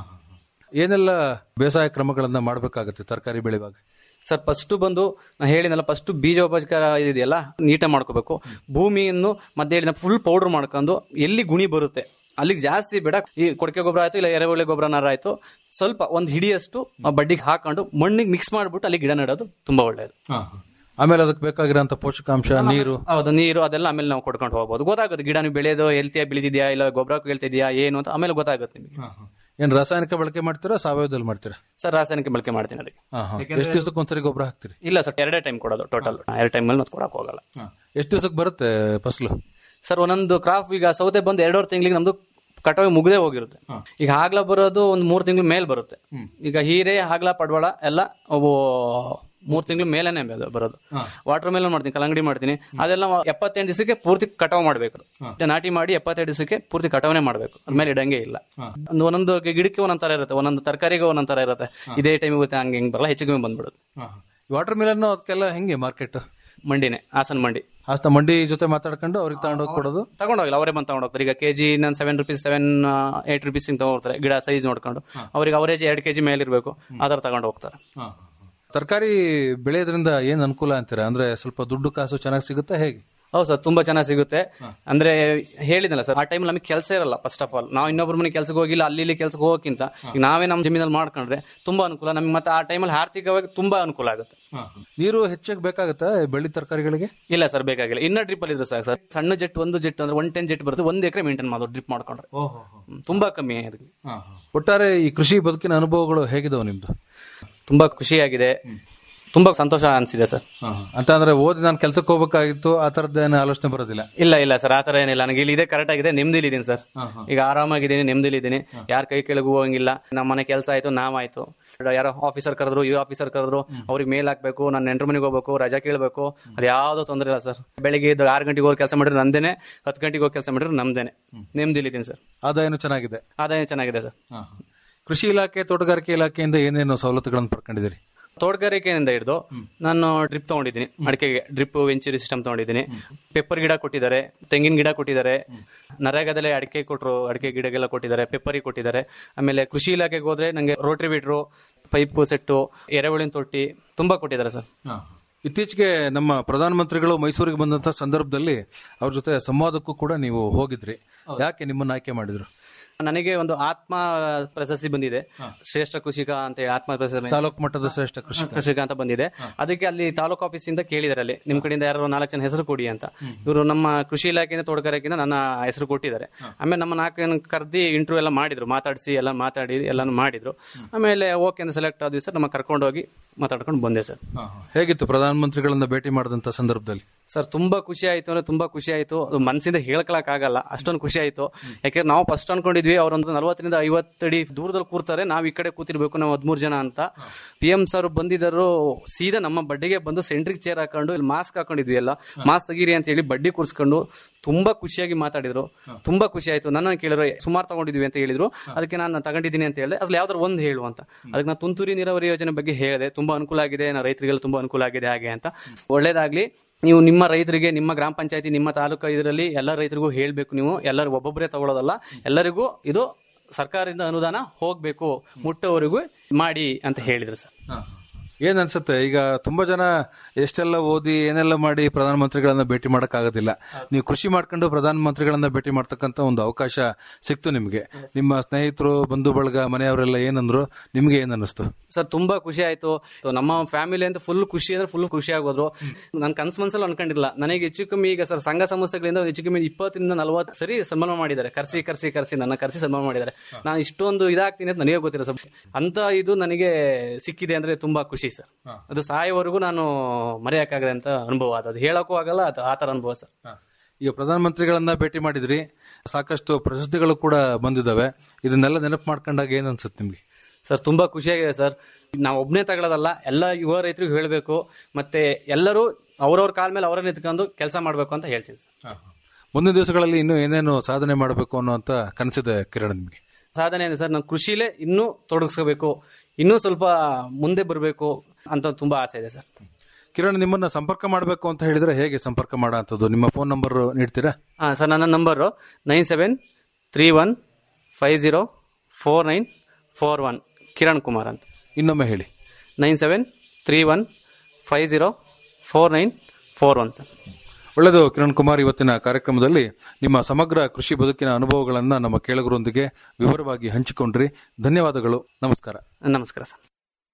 ಏನೆಲ್ಲ ಬೇಸಾಯ ಕ್ರಮಗಳನ್ನ ಮಾಡಬೇಕಾಗುತ್ತೆ ತರಕಾರಿ ಬೆಳೆಯುವಾಗ ಸರ್ ಫಸ್ಟ್ ಬಂದು ನಾ ಹೇಳಿದ್ನಲ್ಲ ಫಸ್ಟ್ ಬೀಜೋಪಚಾರ ಇದೆಯಲ್ಲ ನೀಟಾಗಿ ಮಾಡ್ಕೋಬೇಕು ಭೂಮಿಯನ್ನು ಮತ್ತೆ ಹೇಳಿದ ಫುಲ್ ಪೌಡರ್ ಮಾಡ್ಕೊಂಡು ಎಲ್ಲಿ ಗುಣಿ ಬರುತ್ತೆ ಅಲ್ಲಿಗೆ ಜಾಸ್ತಿ ಬೇಡ ಈ ಕೊಡಕೆ ಗೊಬ್ಬರ ಆಯ್ತು ಇಲ್ಲ ಎರೆಹುಳಿ ಗೊಬ್ಬರನಾರ ಆಯ್ತು ಸ್ವಲ್ಪ ಒಂದು ಹಿಡಿಯಷ್ಟು ಆ ಬಡ್ಡಿಗೆ ಹಾಕೊಂಡು ಮಣ್ಣಿಗೆ ಮಿಕ್ಸ್ ಮಾಡ್ಬಿಟ್ಟು ಅಲ್ಲಿ ಗಿಡ ನೆಡೋದು ತುಂಬಾ ಒಳ್ಳೆಯದು ಆಮೇಲೆ ಅದಕ್ಕೆ ಬೇಕಾಗಿರೋಂಥ ಪೋಷಕಾಂಶ ನೀರು ಹೌದು ನೀರು ಅದೆಲ್ಲ ಆಮೇಲೆ ನಾವು ಕೊಡ್ಕೊಂಡು ಹೋಗ್ಬೋದು ಗೊತ್ತಾಗುತ್ತೆ ಗಿಡ ನೀವು ಬೆಳೆಯೋದು ಹೆಲ್ತಿಯಾಗಿ ಬೆಳೆದಿದ್ಯಾ ಇಲ್ಲ ಗೊಬ್ಬರ ಹೇಳ್ತಿದ್ಯಾ ಏನು ಅಂತ ಆಮೇಲೆ ಗೊತ್ತಾಗುತ್ತೆ ನಿಮಗೆ ಏನ್ ರಾಸಾಯನಿಕ ಬಳಕೆ ಮಾಡ್ತೀರಾ ಸಾವಯವದಲ್ಲಿ ಮಾಡ್ತೀರಾ ಸರ್ ರಾಸಾಯನಿಕ ಬಳಕೆ ಮಾಡ್ತೀನಿ ಅದಕ್ಕೆ ಹಾ, ಹಾ. ಯಾಕೆಂದ್ರೆ- ಎಷ್ಟು ದಿವಸಕ್ಕೆ ಒಂದ್ಸರಿ ಗೊಬ್ಬರ ಹಾಕ್ತೀರಿ ಇಲ್ಲ ಸರ್ ಎರಡೇ ಟೈಮ್ ಕೊಡೋದು ಟೋಟಲ್ ಎರಡು ಟೈಮ್ ಅಲ್ಲಿ ಮತ್ತೆ ಕೊಡಕ್ ಹೋಗಲ್ಲ ಎಷ್ಟು ದಿವಸಕ್ಕೆ ಬರುತ್ತೆ ಫಸಲು ಸರ್ ಒಂದೊಂದು ಕ್ರಾಪ್ ಈಗ ಸೌತೆ ಬಂದು ಎರಡೂವರೆ ತಿಂಗಳಿಗೆ ನಮ್ದು ಕಟಾವಿ ಮುಗ್ದೇ ಹೋಗಿರುತ್ತೆ ಈಗ ಹಾಗ್ಲ ಬರೋದು ಒಂದು ಮೂರು ತಿಂಗಳ ಮೇಲ್ ಬರುತ್ತೆ ಈಗ ಹೀರೆ ಹಾಗ್ಲ ಪಡವಳ ಎಲ್ಲ ಅವು ಮೂರ್ ತಿಂಗಳ ಮೇಲೇನೆ ಬೆ- ಬರೋದು ವಾಟರ್ ಮೇಲನ್ ಮಾಡ್ತೀನಿ ಕಲ್ಲಂಗಡಿ ಮಾಡ್ತೀನಿ ಅದೆಲ್ಲ ಎಪ್ಪತ್ತೆಂಟು ದಿವಸಕ್ಕೆ ಪೂರ್ತಿ ಕಟಾವ್ ಮಾಡ್ಬೇಕು ಮತ್ತೆ ನಾಟಿ ಮಾಡಿ ಎಪ್ಪತ್ತೆರಡು ದಿವಸಕ್ಕೆ ಪೂರ್ತಿ ಕಟಾವನೆ ಮಾಡ್ಬೇಕು ಅದ್ಮೇಲೆ ಇಡಂಗೆ ಇಲ್ಲ ಒಂದು ಒಂದೊಂದು ಗಿಡಕ್ಕೆ ಒಂದೊಂದ್ ತರ ಇರುತ್ತೆ ಒಂದೊಂದು ತರಕಾರಿಗೆ ಒಂದೊಂದ್ ತರ ಇರುತ್ತೆ ಇದೇ ಟೈಮ್ ಹೋಗುತ್ತೆ ಹಂಗೆ ಹಿಂಗ್ ಬರಲ್ಲ ಹೆಚ್ಚಿಗೆ ಬಂದ್ಬಿಡುತ್ತೆ ವಾಟರ್ ಮಿಲನ್ ಅದಕ್ಕೆಲ್ಲ ಹೆಂಗೆ ಮಾರ್ಕೆಟ್ ಮಂಡಿನೇ ಹಾಸನ್ ಮಂಡಿ ಹಾಸನ ಮಂಡಿ ಜೊತೆ ಮಾತಾಡ್ಕೊಂಡು ಅವ್ರಿಗೆ ತಗೊಂಡೋಗಿ ಕೊಡೋದು ತಗೊಂಡೋಗಿಲ್ಲ ಅವರೇ ಬಂದು ತಗೊಂಡೋಗ್ತಾರೆ ಈಗ ಕೆಜಿ ನಾನು seven rupees seven eight rupees ತಗೊಂಡ್ತಾರೆ ಗಿಡ ಸೈಜ್ ನೋಡ್ಕೊಂಡು ಅವ್ರಿಗೆ ಅವರೇಜ್ ಎರಡು ಕೆಜಿ ಮೇಲೆ ಇರಬೇಕು ಆ ಥರ ತಗೊಂಡು ಹೋಗ್ತಾರೆ ತರಕಾರಿ ಬೆಳೆಯೋದ್ರಿಂದ ಏನ್ ಅನುಕೂಲ ಅಂತೀರಾ ಅಂದ್ರೆ ಸ್ವಲ್ಪ ದುಡ್ಡು ಕಾಸು ಚೆನ್ನಾಗಿ ಸಿಗುತ್ತಾ ಹೇಗೆ ಹೌದು ಸರ್ ತುಂಬಾ ಚೆನ್ನಾಗಿ ಸಿಗುತ್ತೆ ಅಂದ್ರೆ ಹೇಳಿದ್ನಲ್ಲ ಸರ್ ಆ ಟೈಮ್ ನಮಗೆ ಕೆಲಸ ಇರಲ್ಲ ಫಸ್ಟ್ ಆಫ್ ಆಲ್ ನಾವು ಇನ್ನೊಬ್ಬರ ಮನೆ ಕೆಲಸಕ್ಕೆ ಹೋಗಿಲ್ಲ ಅಲ್ಲಿ ಇಲ್ಲಿ ಕೆಲಸಕ್ಕೆ ಹೋಗೋಕ್ಕಿಂತ ಈಗ ನಾವೇ ನಮ್ಮ ಜಮೀನಲ್ಲಿ ಮಾಡ್ಕೊಂಡ್ರೆ ತುಂಬಾ ಅನುಕೂಲ ನಮ್ಗೆ ಮತ್ತೆ ಆ ಟೈಮಲ್ಲಿ ಆರ್ಥಿಕವಾಗಿ ತುಂಬಾ ಅನುಕೂಲ ಆಗುತ್ತೆ ನೀರು ಹೆಚ್ಚಾಗಿ ಬೇಕಾಗುತ್ತಾ ಬೆಳ್ಳಿ ತರಕಾರಿಗಳಿಗೆ ಇಲ್ಲ ಸರ್ ಬೇಕಾಗಿಲ್ಲ ಇನ್ನ ಡ್ರಿಪ್ ಅಲ್ಲಿ ಇದ್ರೆ ಸಾಕು ಸರ್ ಸಣ್ಣ ಜೆಟ್ ಒಂದು ಜೆಟ್ ಅಂದ್ರೆ ಒನ್ ಟೆನ್ ಜೆಟ್ ಬರುತ್ತೆ ಒಂದು ಎಕರೆ ಮೇಂಟೈನ್ ಮಾಡೋದು ಡ್ರಿಪ್ ಮಾಡ್ಕೊಂಡ್ರೆ ಹ್ಮ್, ತುಂಬಾ ಕಮ್ಮಿ ಅದಕ್ಕೆ ಒಟ್ಟಾರೆ ಈ ಕೃಷಿ ಬದುಕಿನ ಅನುಭವಗಳು ಹೇಗಿದಾವೆ ನಿಮ್ದು ತುಂಬಾ ಖುಷಿಯಾಗಿದೆ ತುಂಬಾ ಸಂತೋಷ ಅನ್ಸಿದೆ ಸರ್ ಅಂತ ಅಂದ್ರೆ ಓದಿ ನಾನು ಕೆಲ್ಸಕ್ಕೆ ಹೋಗ್ಬೇಕಾಗಿತ್ತು ಆ ತರದ್ದೇನು ಆಲೋಚನೆ ಬರೋದಿಲ್ಲ ಇಲ್ಲ ಇಲ್ಲ ಸರ್ ಆತರ ಏನಿಲ್ಲ ನನಗೆ ಇಲ್ಲಿ ಇದೆ ಕರೆಕ್ಟ್ ಆಗಿದೆ ನೆಮ್ಮದಿಲಿ ಇದೀನಿ ಸರ್ ಈಗ ಆರಾಮಾಗಿದ್ದೀನಿ ನೆಮ್ಮದಿಲಿ ಇದ್ದೀನಿ ಯಾರ ಕೈ ಕೆಳಗೂ ಹೋಗಂಗಿಲ್ಲ ನಮ್ಮ ಮನೆ ಕೆಲಸ ಆಯ್ತು ನಾವಾಯ್ತು ಯಾರೋ ಆಫೀಸರ್ ಕರೆದ್ರು ಯು ಆಫೀಸರ್ ಕರೆದ್ರು ಅವ್ರಿಗೆ ಮೇಲ್ ಹಾಕ್ಬೇಕು ನಾನು ನೆಂಟ್ರ ಮನೆಗೆ ಹೋಗ್ಬೇಕು ರಜಾ ಕೇಳಬೇಕು ಅದು ಯಾವ್ದೋ ತೊಂದರೆ ಇಲ್ಲ ಸರ್ ಬೆಳಿಗ್ಗೆ ಎದ್ದು ಆರು ಗಂಟೆಗೆ ಹೋಗಿ ಕೆಲಸ ಮಾಡಿದ್ರೆ ನಂದೇನೆ ಹತ್ತು ಗಂಟೆಗೆ ಹೋಗಿ ಕೆಲಸ ಮಾಡಿದ್ರೆ ನಮ್ದೇನೆ ನೆಮ್ಮದಿಲಿ ಇದೀನಿ ಸರ್ ಆದಾಯನೂ ಚೆನ್ನಾಗಿದೆ ಆದಾಯ ಚೆನ್ನಾಗಿದೆ ಸರ್ ಕೃಷಿ ಇಲಾಖೆ ತೋಟಗಾರಿಕೆ ಇಲಾಖೆಯಿಂದ ಏನೇನು ಸವಲತ್ತುಗಳನ್ನು ಪಡ್ಕೊಂಡಿದ್ದೀರಿ ತೋಟಗಾರಿಕೆಯಿಂದ ಹಿಡಿದು ನಾನು ಡ್ರಿಪ್ ತಗೊಂಡಿದ್ದೀನಿ ಅಡಿಕೆಗೆ ಡ್ರಿಪ್ ವೆಂಚುರಿ ಸಿಸ್ಟಮ್ ತಗೊಂಡಿದ್ದೀನಿ ಪೆಪ್ಪರ್ ಗಿಡ ಕೊಟ್ಟಿದ್ದಾರೆ ತೆಂಗಿನ ಗಿಡ ಕೊಟ್ಟಿದ್ದಾರೆ ನರೇಗಾದಲ್ಲೇ ಅಡಿಕೆ ಕೊಟ್ಟರು ಅಡಿಕೆ ಗಿಡಗೆಲ್ಲ ಕೊಟ್ಟಿದ್ದಾರೆ ಪೆಪ್ಪರಿ ಕೊಟ್ಟಿದ್ದಾರೆ ಆಮೇಲೆ ಕೃಷಿ ಇಲಾಖೆಗೆ ಹೋದ್ರೆ ನಂಗೆ ರೋಟ್ರಿ ಬಿಟ್ರು ಪೈಪ್ ಸೆಟ್ಟು ಎರೆಹುಳಿನ ತೊಟ್ಟಿ ತುಂಬಾ ಕೊಟ್ಟಿದ್ದಾರೆ ಸರ್ ಇತ್ತೀಚೆಗೆ ನಮ್ಮ ಪ್ರಧಾನಮಂತ್ರಿಗಳು ಮೈಸೂರಿಗೆ ಬಂದಂತ ಸಂದರ್ಭದಲ್ಲಿ ಅವ್ರ ಜೊತೆ ಸಂವಾದಕ್ಕೂ ಕೂಡ ನೀವು ಹೋಗಿದ್ರಿ ಯಾಕೆ ನಿಮ್ಮನ್ನ ಆಯ್ಕೆ ಮಾಡಿದ್ರು ನನಗೆ ಒಂದು ಆತ್ಮ ಪ್ರಶಸ್ತಿ ಬಂದಿದೆ ಶ್ರೇಷ್ಠ ಕೃಷಿಕ ಅಂತ ಹೇಳಿ ಆತ್ಮ ಪ್ರಶಸ್ತಿ ತಾಲೂಕು ಮಟ್ಟದ ಶ್ರೇಷ್ಠ ಕೃಷಿ ಕೃಷಿಕ ಅಂತ ಬಂದಿದೆ ಅದಕ್ಕೆ ಅಲ್ಲಿ ತಾಲೂಕು ಆಫೀಸ್ ಇಂದ ಕೇಳಿದಾರೆ ಅಲ್ಲಿ ನಿಮ್ ಕಡೆಯಿಂದ ಯಾರು ನಾಲ್ಕು ಜನ ಹೆಸರು ಕೊಡಿ ಅಂತ ಇವರು ನಮ್ಮ ಕೃಷಿ ಇಲಾಖೆಯಿಂದ ತೋಟಗಾರಿಕೆಯಿಂದ ನನ್ನ ಹೆಸರು ಕೊಟ್ಟಿದ್ದಾರೆ ಆಮೇಲೆ ನಮ್ಮ ನಾಲ್ಕು ಜನ ಕರೆದಿ ಇಂಟರ್ವ್ಯೂ ಎಲ್ಲ ಮಾಡಿದ್ರು ಮಾತಾಡಿಸಿ ಎಲ್ಲ ಮಾತಾಡಿ ಎಲ್ಲಾನು ಮಾಡಿದ್ರು ಆಮೇಲೆ ಓಕೆ ಅಂತ ಸೆಲೆಕ್ಟ್ ಆದ್ವಿ ಸರ್ ನಮ್ಮ ಕರ್ಕೊಂಡೋಗಿ ಮಾತಾಡ್ಕೊಂಡು ಬಂದೆ ಸರ್ ಹೇಗಿತ್ತು ಪ್ರಧಾನಮಂತ್ರಿಗಳನ್ನ ಭೇಟಿ ಮಾಡಿದಂತ ಸಂದರ್ಭದಲ್ಲಿ ಸರ್ ತುಂಬಾ ಖುಷಿ ಆಯ್ತು ಅಂದ್ರೆ ತುಂಬಾ ಖುಷಿ ಆಯ್ತು ಅದು ಮನಸ್ಸಿಂದ ಹೇಳ್ಕೊಳಕ್ ಆಗಲ್ಲ ಅಷ್ಟೊಂದು ಖುಷಿ ಆಯ್ತು ಯಾಕೆಂದ್ರೆ ನಾವು ಫಸ್ಟ್ ಅನ್ಕೊಂಡಿದ್ವಿ ಅವ್ರೊಂದು ನಲವತ್ತರಿಂದ ಐವತ್ತಡಿ ದೂರದಲ್ಲಿ ಕೂರ್ತಾರೆ ನಾವು ಈ ಕಡೆ ಕೂತಿರ್ಬೇಕು ನಾವು ಹದಿಮೂರು ಜನ ಅಂತ ಪಿ ಎಂ ಸರ್ ಬಂದಿದ್ದರು ಸೀದಾ ನಮ್ಮ ಬಡ್ಡಿಗೆ ಬಂದು ಸೆಂಟ್ರಿಗೆ ಚೇರ್ ಹಾಕೊಂಡು ಇಲ್ಲಿ ಮಾಸ್ಕ್ ಹಾಕೊಂಡಿದ್ವಿ ಎಲ್ಲ ಮಾಸ್ಕ್ ತೆಗೀರಿ ಅಂತ ಹೇಳಿ ಬಡ್ಡಿ ಕೂರಿಸ್ಕೊಂಡು ತುಂಬಾ ಖುಷಿಯಾಗಿ ಮಾತಾಡಿದ್ರು ತುಂಬಾ ಖುಷಿ ಆಯ್ತು ನನ್ನ ಕೇಳಿದ್ರು ಸುಮಾರು ತಗೊಂಡಿದ್ವಿ ಅಂತ ಹೇಳಿದ್ರು ಅದಕ್ಕೆ ನಾನು ತಗೊಂಡಿದ್ದೀನಿ ಅಂತ ಹೇಳಿದೆ ಅದ್ರಲ್ಲಿ ಯಾವ್ದಾರು ಒಂದು ಹೇಳು ಅಂತ ಅದಕ್ಕೆ ನಾನು ತುಂತುರಿ ನೀರಾವರಿ ಯೋಜನೆ ಬಗ್ಗೆ ಹೇಳಿದೆ ತುಂಬಾ ಅನುಕೂಲ ಆಗಿದೆ ನನ್ನ ರೈತರಿಗೆಲ್ಲ ತುಂಬಾ ಅನುಕೂಲ ಆಗಿದೆ ಹಾಗೆ ಅಂತ ಒಳ್ಳೇದಾಗ್ಲಿ ನೀವು ನಿಮ್ಮ ರೈತರಿಗೆ ನಿಮ್ಮ ಗ್ರಾಮ ಪಂಚಾಯತಿ ನಿಮ್ಮ ತಾಲೂಕು ಇದರಲ್ಲಿ ಎಲ್ಲ ರೈತರಿಗೂ ಹೇಳ್ಬೇಕು ನೀವು ಎಲ್ಲರೂ ಒಬ್ಬೊಬ್ಬರೇ ತಗೊಳ್ಳೋದಲ್ಲ ಎಲ್ಲರಿಗೂ ಇದು ಸರ್ಕಾರದಿಂದ ಅನುದಾನ ಹೋಗ್ಬೇಕು ಮುಟ್ಟೋವರೆಗೂ ಮಾಡಿ ಅಂತ ಹೇಳಿದ್ರು ಸರ್ ಏನ್ ಅನ್ಸುತ್ತೆ ಈಗ ತುಂಬಾ ಜನ ಎಷ್ಟೆಲ್ಲ ಓದಿ ಏನೆಲ್ಲ ಮಾಡಿ ಪ್ರಧಾನಮಂತ್ರಿಗಳನ್ನ ಭೇಟಿ ಮಾಡಕ್ ಆಗೋದಿಲ್ಲ ನೀವು ಕೃಷಿ ಮಾಡ್ಕೊಂಡು ಪ್ರಧಾನಮಂತ್ರಿಗಳನ್ನ ಭೇಟಿ ಮಾಡ್ತಕ್ಕಂತ ಒಂದು ಅವಕಾಶ ಸಿಕ್ತು ನಿಮ್ಗೆ ನಿಮ್ಮ ಸ್ನೇಹಿತರು ಬಂಧು ಬಳಗ ಮನೆಯವರೆಲ್ಲ ಏನಂದ್ರು ನಿಮ್ಗೆ ಏನ್ ಅನ್ನಿಸ್ತು ಸರ್ ತುಂಬಾ ಖುಷಿ ಆಯ್ತು ನಮ್ಮ ಫ್ಯಾಮಿಲಿ ಅಂತ ಫುಲ್ ಖುಷಿ ಅಂದ್ರೆ ಫುಲ್ ಖುಷಿ ಆಗೋದ್ರು ನನ್ ಕನ್ಸ್ ಮನ್ಸಲ್ಲಿ ಅನ್ಕೊಂಡಿಲ್ಲ ನನಗೆ ಹೆಚ್ಚು ಕಮ್ಮಿ ಈಗ ಸರ್ ಸಂಘ ಸಂಸ್ಥೆಗಳಿಂದ ಹೆಚ್ಚು ಕಮ್ಮಿ ಇಪ್ಪತ್ತರಿಂದ ನಲವತ್ತು ಸರಿ ಸನ್ಮಾನ ಮಾಡಿದ್ದಾರೆ ಕರ್ಸಿ ಕರ್ಸಿ ಕರ್ಸಿ ನನ್ನ ಕರ್ಸಿ ಸನ್ಮಾನ ಮಾಡಿದ್ದಾರೆ ನಾನು ಇಷ್ಟೊಂದು ಇದಾಗ್ತೀನಿ ಅಂತ ನನಗೆ ಗೊತ್ತಿಲ್ಲ ಸರ್ ಅಂತ ಇದು ನನಗೆ ಸಿಕ್ಕಿದೆ ಅಂದ್ರೆ ತುಂಬಾ ಖುಷಿ ಸರ್ ಅದು ಸಾಯೋವರೆಗೂ ನಾನು ಮರೆಯಕ್ಕಾಗದೆ ಅಂತ ಅನುಭವ ಅದು ಅದು ಹೇಳಕ್ಕೂ ಆಗಲ್ಲ ಅದು ಆ ತರ ಅನುಭವ ಸರ್ ಈಗ ಪ್ರಧಾನಮಂತ್ರಿಗಳನ್ನ ಭೇಟಿ ಮಾಡಿದ್ರಿ ಸಾಕಷ್ಟು ಪ್ರಶಸ್ತಿಗಳು ಕೂಡ ಬಂದಿದ್ದಾವೆ ಇದನ್ನೆಲ್ಲ ನೆನಪು ಮಾಡ್ಕೊಂಡಾಗ ಏನ್ ಅನ್ಸುತ್ತೆ ನಿಮ್ಗೆ ಸರ್ ತುಂಬಾ ಖುಷಿಯಾಗಿದೆ ಸರ್ ನಾವು ಒಬ್ಬನೇ ತಗೊಳ್ಳೋದಲ್ಲ ಎಲ್ಲ ಯುವ ರೈತರಿಗೂ ಹೇಳಬೇಕು ಮತ್ತೆ ಎಲ್ಲರೂ ಅವ್ರವ್ರ ಕಾಲ ಮೇಲೆ ಅವರೇ ನಿಂತ್ಕೊಂಡು ಕೆಲಸ ಮಾಡಬೇಕು ಅಂತ ಹೇಳ್ತೀನಿ ಸರ್ ಮುಂದಿನ ದಿವಸಗಳಲ್ಲಿ ಇನ್ನೂ ಏನೇನು ಸಾಧನೆ ಮಾಡಬೇಕು ಅನ್ನುವಂತ ಕನಸಿದೆ ಕಿರಣ್ ನಿಮ್ಗೆ ಸಾಧನೆ ಇದೆ ಸರ್ ನಾನು ಕೃಷಿಲೇ ಇನ್ನೂ ತೊಡಗಿಸ್ಕೋಬೇಕು ಇನ್ನೂ ಸ್ವಲ್ಪ ಮುಂದೆ ಬರಬೇಕು ಅಂತ ತುಂಬಾ ಆಸೆ ಇದೆ ಸರ್ ಕಿರಣ್ ನಿಮ್ಮನ್ನ ಸಂಪರ್ಕ ಮಾಡಬೇಕು ಅಂತ ಹೇಳಿದ್ರೆ ಹೇಗೆ ಸಂಪರ್ಕ ಮಾಡೋ ನಿಮ್ಮ ಫೋನ್ ನಂಬರ್ ನೀಡ್ತೀರಾ ಹಾಂ ಸರ್ ನನ್ನ number nine seven three one five zero four nine four one Kiran Kumar ಅಂತ ಇನ್ನೊಮ್ಮೆ ಹೇಳಿ nine seven three one five zero four nine four one sir ಒಳ್ಳೆಯದು ಕಿರಣ್ ಕುಮಾರ್ ಇವತ್ತಿನ ಕಾರ್ಯಕ್ರಮದಲ್ಲಿ ನಿಮ್ಮ ಸಮಗ್ರ ಕೃಷಿ ಬದುಕಿನ ಅನುಭವಗಳನ್ನ ನಮ್ಮ ಕೇಳುಗರೊಂದಿಗೆ ವಿವರವಾಗಿ ಹಂಚಿಕೊಂಡ್ರಿ ಧನ್ಯವಾದಗಳು ನಮಸ್ಕಾರ ನಮಸ್ಕಾರ ಸರ್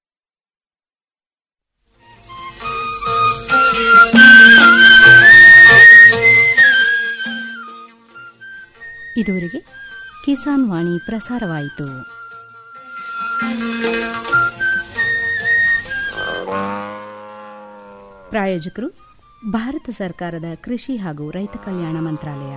ಇದುವರೆಗೆ ಕಿಸಾನ್ ವಾಣಿ ಪ್ರಸಾರವಾಯಿತು ಪ್ರಾಯೋಜಕರು ಭಾರತ ಸರ್ಕಾರದ ಕೃಷಿ ಹಾಗೂ ರೈತ ಕಲ್ಯಾಣ ಮಂತ್ರಾಲಯ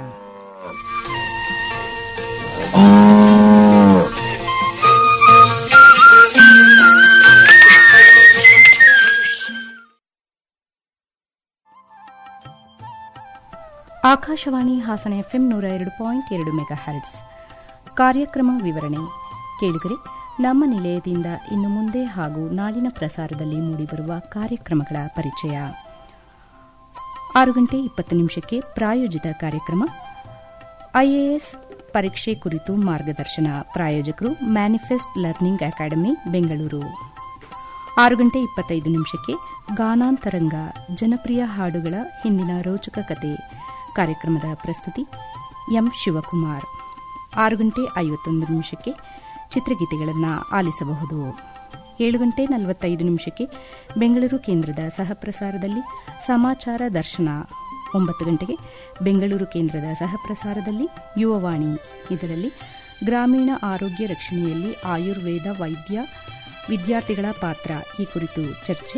ಆಕಾಶವಾಣಿ ಹಾಸನ ಎಫ್ಎಂ ನೂರ ಎರಡು ಪಾಯಿಂಟ್ ಎರಡು ಮೆಗಾ ಹರ್ಟ್ಸ್ ಕಾರ್ಯಕ್ರಮ ವಿವರಣೆ ಕೇಳಿದರೆ ನಮ್ಮ ನಿಲಯದಿಂದ ಇನ್ನು ಮುಂದೆ ಹಾಗೂ ನಾಳಿನ ಪ್ರಸಾರದಲ್ಲಿ ಮೂಡಿಬರುವ ಕಾರ್ಯಕ್ರಮಗಳ ಪರಿಚಯ ಆರು ಗಂಟೆ ಇಪ್ಪತ್ತು ನಿಮಿಷಕ್ಕೆ ಪ್ರಾಯೋಜಿತ ಕಾರ್ಯಕ್ರಮ ಐಎಎಸ್ ಪರೀಕ್ಷೆ ಕುರಿತು ಮಾರ್ಗದರ್ಶನ ಪ್ರಾಯೋಜಕರು ಮ್ಯಾನಿಫೆಸ್ಟ್ ಲರ್ನಿಂಗ್ ಅಕಾಡೆಮಿ ಬೆಂಗಳೂರು ಆರು ಗಂಟೆ ಇಪ್ಪತ್ತೈದು ನಿಮಿಷಕ್ಕೆ ಗಾನಾಂತರಂಗ ಜನಪ್ರಿಯ ಹಾಡುಗಳ ಹಿಂದಿನ ರೋಚಕ ಕತೆ ಕಾರ್ಯಕ್ರಮದ ಪ್ರಸ್ತುತಿ ಎಂ ಶಿವಕುಮಾರ್ ಆರು ಗಂಟೆ ಐವತ್ತೊಂದು ನಿಮಿಷಕ್ಕೆ ಚಿತ್ರಗೀತೆಗಳನ್ನು ಆಲಿಸಬಹುದು ಏಳು ಗಂಟೆ ನಲವತ್ತೈದು ನಿಮಿಷಕ್ಕೆ ಬೆಂಗಳೂರು ಕೇಂದ್ರದ ಸಹಪ್ರಸಾರದಲ್ಲಿ ಸಮಾಚಾರ ದರ್ಶನ ಒಂಬತ್ತು ಗಂಟೆಗೆ ಬೆಂಗಳೂರು ಕೇಂದ್ರದ ಸಹಪ್ರಸಾರದಲ್ಲಿ ಯುವವಾಣಿ ಇದರಲ್ಲಿ ಗ್ರಾಮೀಣ ಆರೋಗ್ಯ ರಕ್ಷಣೆಯಲ್ಲಿ ಆಯುರ್ವೇದ ವೈದ್ಯ ವಿದ್ಯಾರ್ಥಿಗಳ ಪಾತ್ರ ಈ ಕುರಿತು ಚರ್ಚೆ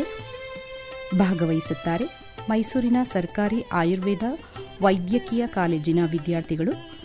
ಭಾಗವಹಿಸುತ್ತಾರೆ ಮೈಸೂರಿನ ಸರ್ಕಾರಿ ಆಯುರ್ವೇದ ವೈದ್ಯಕೀಯ ಕಾಲೇಜಿನ ವಿದ್ಯಾರ್ಥಿಗಳು